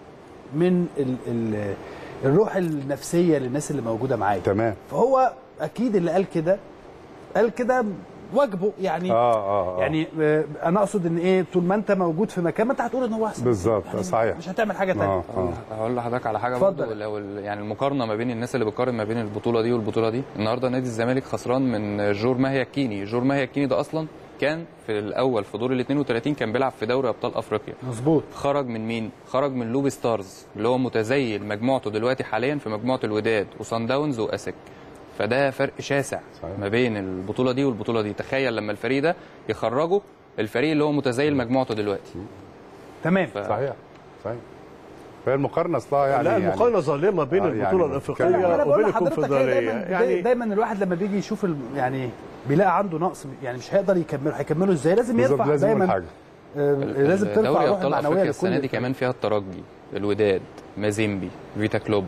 من ال ال الروح النفسيه للناس اللي موجوده معايا تمام فهو اكيد اللي قال كده قال كده واجبه يعني اه اه, آه. يعني آه، انا اقصد ان ايه طول ما انت موجود في مكان ما انت هتقول ان هو احسن بالظبط يعني صحيح مش هتعمل حاجه ثانيه اه اه هقول لحضرتك على حاجه اتفضل. برضه لو ال- يعني المقارنه ما بين الناس اللي بتقارن ما بين البطوله دي والبطوله دي النهارده نادي الزمالك خسران من جور ماهيا الكيني جور ماهيا الكيني ده اصلا كان في الاول في دور ال 32 كان بيلعب في دوري ابطال افريقيا مظبوط خرج من مين؟ خرج من لوبي ستارز اللي هو متزيل مجموعته دلوقتي حاليا في مجموعه الوداد وصن داونز واسك فده فرق شاسع صحيح. ما بين البطوله دي والبطوله دي تخيل لما الفريق ده يخرجه الفريق اللي هو متزيل مجموعته دلوقتي تمام ف... صحيح صحيح فهي المقارنه اصلها يعني لا يعني المقارنه ظالمه بين آه، البطوله يعني الافريقيه بتكلم. انا بقول وبين لحضرتك إيه، الكونفدراليه دايما يعني دايما الواحد لما بيجي يشوف ال- يعني بيلاقي عنده نقص يعني مش هيقدر يكمله هيكمله ازاي لازم بالظبط يرفع لازم يقول دايما حاجه آه، لازم ترفع دوري الروح ابطال المعنويه افريقيا لكل السنه دي الفريق. كمان فيها الترجي الوداد مازيمبي فيتا كلوب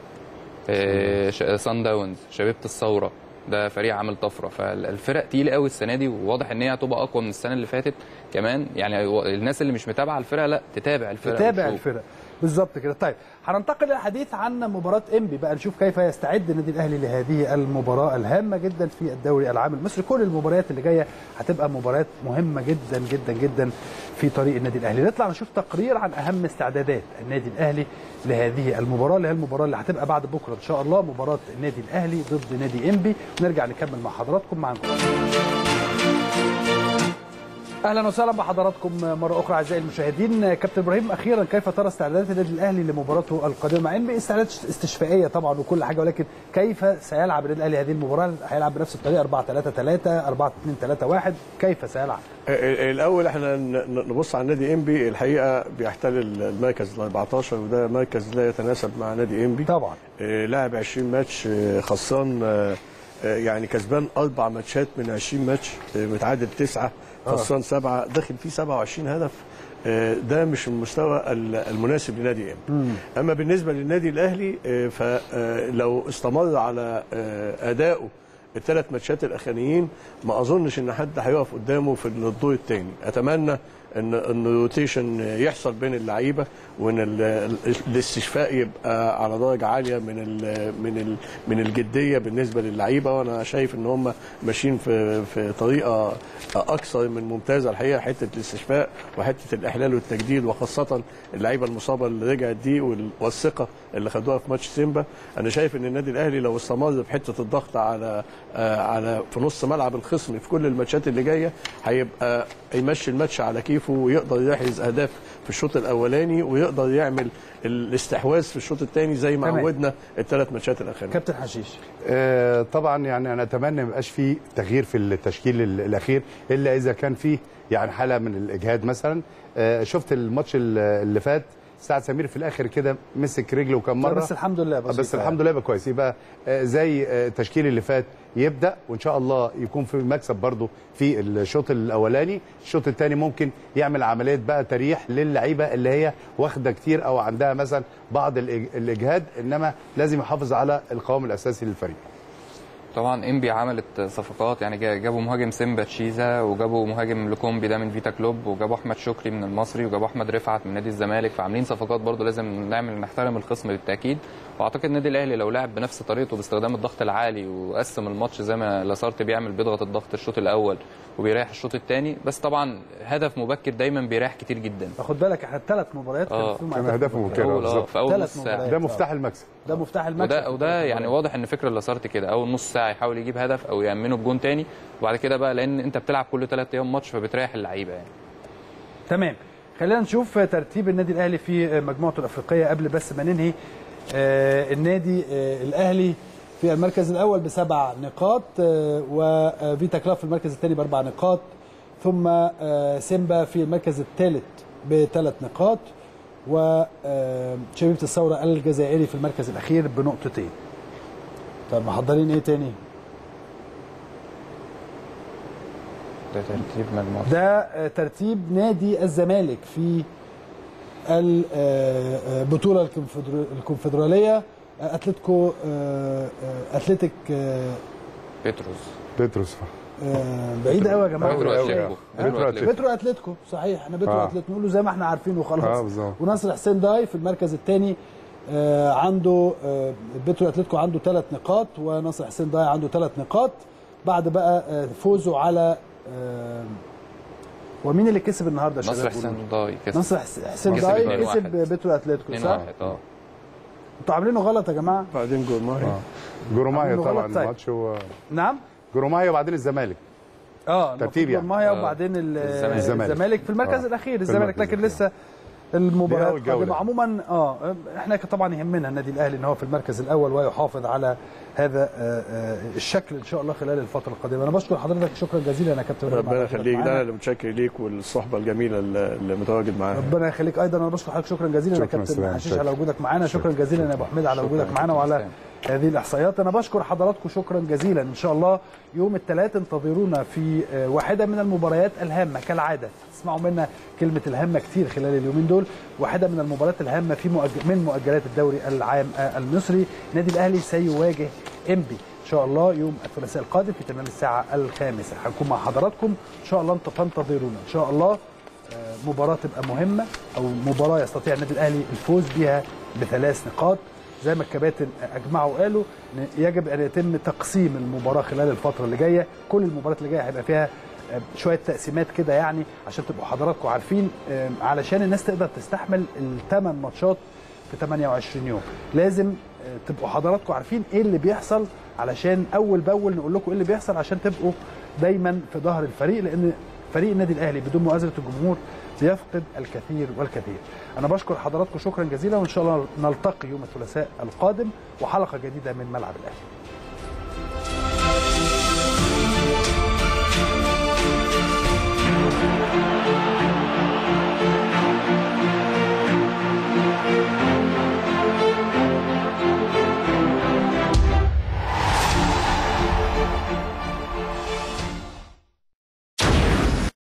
آه، ش- سان داونز شبيبه الثوره ده فريق عامل طفره فالفرق تقيله قوي السنه دي وواضح ان هي هتبقى اقوى من السنه اللي فاتت كمان يعني و- الناس اللي مش متابعه الفرقه لا تتابع الفرقه تتابع وتشوف. الفرق بالظبط كده طيب هننتقل للحديث عن مباراه انبي بقى نشوف كيف يستعد النادي الاهلي لهذه المباراه الهامه جدا في الدوري العام المصري كل المباريات اللي جايه هتبقى مباريات مهمه جدا جدا جدا في طريق النادي الاهلي نطلع نشوف تقرير عن اهم استعدادات النادي الاهلي لهذه المباراه اللي هي المباراه اللي هتبقى بعد بكره ان شاء الله مباراه النادي الاهلي ضد نادي انبي نرجع نكمل مع حضراتكم معاكم اهلا وسهلا بحضراتكم مره اخرى اعزائي المشاهدين كابتن ابراهيم اخيرا كيف ترى استعدادات النادي الاهلي لمباراته القادمه مع انبي استعدادات استشفائيه طبعا وكل حاجه ولكن كيف سيلعب النادي الاهلي هذه المباراه هيلعب بنفس الطريقه 4 3 3 4 2 3 1 كيف سيلعب الاول احنا ن- نبص على نادي انبي الحقيقه بيحتل المركز ال 14 وده مركز لا يتناسب مع نادي انبي طبعا آه، لعب 20 ماتش آه، خسران آه، آه، يعني كسبان اربع ماتشات من 20 ماتش آه، متعادل تسعه خسران سبعه داخل فيه 27 هدف آه، ده مش المستوى ال- المناسب لنادي انبي اما بالنسبه للنادي الاهلي آه، فلو استمر على آه، ادائه الثلاث ماتشات الاخرانيين ما اظنش ان حد هيقف قدامه في الدور الثاني اتمنى ان ان الروتيشن يحصل بين اللعيبه وان ال- ال- الاستشفاء يبقى على درجه عاليه من ال من ال من الجديه بالنسبه للعيبه وانا شايف ان هم ماشيين في في طريقه اكثر من ممتازه الحقيقه حته الاستشفاء وحته الاحلال والتجديد وخاصه اللعيبه المصابه اللي رجعت دي وال- والثقه اللي خدوها في ماتش سيمبا انا شايف ان النادي الاهلي لو استمر في حته الضغط على آه، على في نص ملعب الخصم في كل الماتشات اللي جايه هيبقى يمشي الماتش على كيفه ويقدر يحرز اهداف في الشوط الاولاني ويقدر يعمل الاستحواذ في الشوط الثاني زي ما تمام. عودنا الثلاث ماتشات الاخيره كابتن حشيش آه، طبعا يعني انا اتمنى ما يبقاش فيه تغيير في التشكيل ال- الاخير الا اذا كان فيه يعني حاله من الاجهاد مثلا آه، شفت الماتش ال- اللي فات سعد سمير في الاخر كده مسك رجله كم مره بس الحمد لله بسيطة بس الحمد لله يبقى كويس يبقى آه، زي آه، التشكيل اللي فات يبدا وان شاء الله يكون في مكسب برضه في الشوط الاولاني الشوط الثاني ممكن يعمل عمليه بقى تريح للعيبه اللي هي واخده كتير او عندها مثلا بعض الإج- الاجهاد انما لازم يحافظ على القوام الاساسي للفريق طبعا انبي عملت صفقات يعني جا- جابوا مهاجم سيمبا تشيزا وجابوا مهاجم لوكومبي ده من فيتا كلوب وجابوا احمد شكري من المصري وجابوا احمد رفعت من نادي الزمالك فعاملين صفقات برضو لازم نعمل نحترم الخصم بالتاكيد واعتقد النادي الاهلي لو لعب بنفس طريقته باستخدام الضغط العالي وقسم الماتش زي ما لاسارت بيعمل بيضغط الضغط الشوط الاول وبيريح الشوط الثاني بس طبعا هدف مبكر دايما بيريح كتير جدا فخد بالك احنا الثلاث مباريات كان آه. فيهم كان أهداف هدفهم مبكرة. كده أول اه بالظبط. في اول ثلاث نص ساعه مباريات. ده مفتاح المكسب ده مفتاح المكسب وده وده يعني واضح ان فكر لاسارتي كده اول نص ساعه يحاول يجيب هدف او يامنه بجون تاني وبعد كده بقى لان انت بتلعب كل ثلاث ايام ماتش فبتريح اللعيبه يعني تمام خلينا نشوف ترتيب النادي الاهلي في مجموعته الافريقيه قبل بس ما ننهي آه، النادي آه، الاهلي في المركز الاول بسبع نقاط آه، وفيتا كلاب في المركز الثاني باربع نقاط ثم آه، سيمبا في المركز الثالث بثلاث نقاط وشبيبه الثوره الجزائري في المركز الاخير بنقطتين طب محضرين ايه تاني؟ ده ترتيب مجموعه ده آه، ترتيب نادي الزمالك في البطولة الكونفدرالية آه، اتلتيكو آه، آه، اتلتيك آه، بيتروس بيتروس آه، بعيدة قوي يا جماعة بيترو أوي. اتلتيكو بيترو بيترو أتلتيكو. بترو اتلتيكو صحيح احنا بترو آه. اتلتيكو نقوله زي ما احنا عارفين اه وخلاص بالظبط ونصر حسين داي في المركز الثاني عنده آه، بترو اتلتيكو عنده ثلاث نقاط ونصر حسين داي عنده ثلاث نقاط بعد بقى آه، فوزه على آه، ومين اللي كسب النهارده يا شباب؟ نصر حسين ضاي كسب نصر حس- حسين كسب داي 2-1. كسب بترو اتلتيكو 2 صح؟ 1 اه انتوا عاملينه غلط يا جماعه بعدين جول ماهي جرومايا عاملينه طبعا غلط طيب. الماتش هو نعم جرومايا وبعدين الزمالك اه ترتيب يعني. مايا آه. وبعدين ال- الزمالك. الزمالك. الزمالك في المركز آه. الاخير الزمالك المركز لكن الأخير. لسه المباراه دي أول جولة. القادمه عموما اه احنا طبعا يهمنا النادي الاهلي ان هو في المركز الاول ويحافظ على هذا آه، آه، الشكل ان شاء الله خلال الفتره القادمه انا بشكر حضرتك شكرا جزيلا يا كابتن ربنا ربنا يبارك يخليك معانا. ده أنا اللي متشكر ليك والصحبه الجميله اللي اللي متواجد معاها ربنا يخليك ايضا انا بشكر حضرتك شكرا جزيلا يا شكراً كابتن سلام. حشيش شكراً. على وجودك معانا شكرا جزيلا يا ابو حميد على شكراً وجودك معانا كابتن وعلى اسلام. هذه الاحصائيات انا بشكر حضراتكم شكرا جزيلا ان شاء الله يوم الثلاث انتظرونا في آه، واحده من المباريات الهامه كالعاده تسمعوا منا كلمه الهامه كتير خلال اليومين دول واحده من المباريات الهامه في مؤج... من مؤجلات الدوري العام آه، المصري نادي الاهلي سيواجه انبي ان شاء الله يوم الثلاثاء القادم في تمام الساعه الخامسه هنكون مع حضراتكم ان شاء الله انت تنتظرونا ان شاء الله آه، مباراه تبقى مهمه او مباراه يستطيع النادي الاهلي الفوز بها بثلاث نقاط زي ما الكباتن اجمعوا وقالوا إن يجب ان يتم تقسيم المباراه خلال الفتره اللي جايه كل المباريات اللي جايه هيبقى فيها آه، شويه تقسيمات كده يعني عشان تبقوا حضراتكم عارفين آه، علشان الناس تقدر تستحمل الثمان ماتشات في 28 يوم لازم آه، تبقوا حضراتكم عارفين ايه اللي بيحصل علشان اول باول نقول لكم ايه اللي بيحصل عشان تبقوا دايما في ظهر الفريق لان فريق النادي الاهلي بدون مؤازره الجمهور بيفقد الكثير والكثير انا بشكر حضراتكم شكرا جزيلا وان شاء الله نلتقي يوم الثلاثاء القادم وحلقه جديده من ملعب الاهلي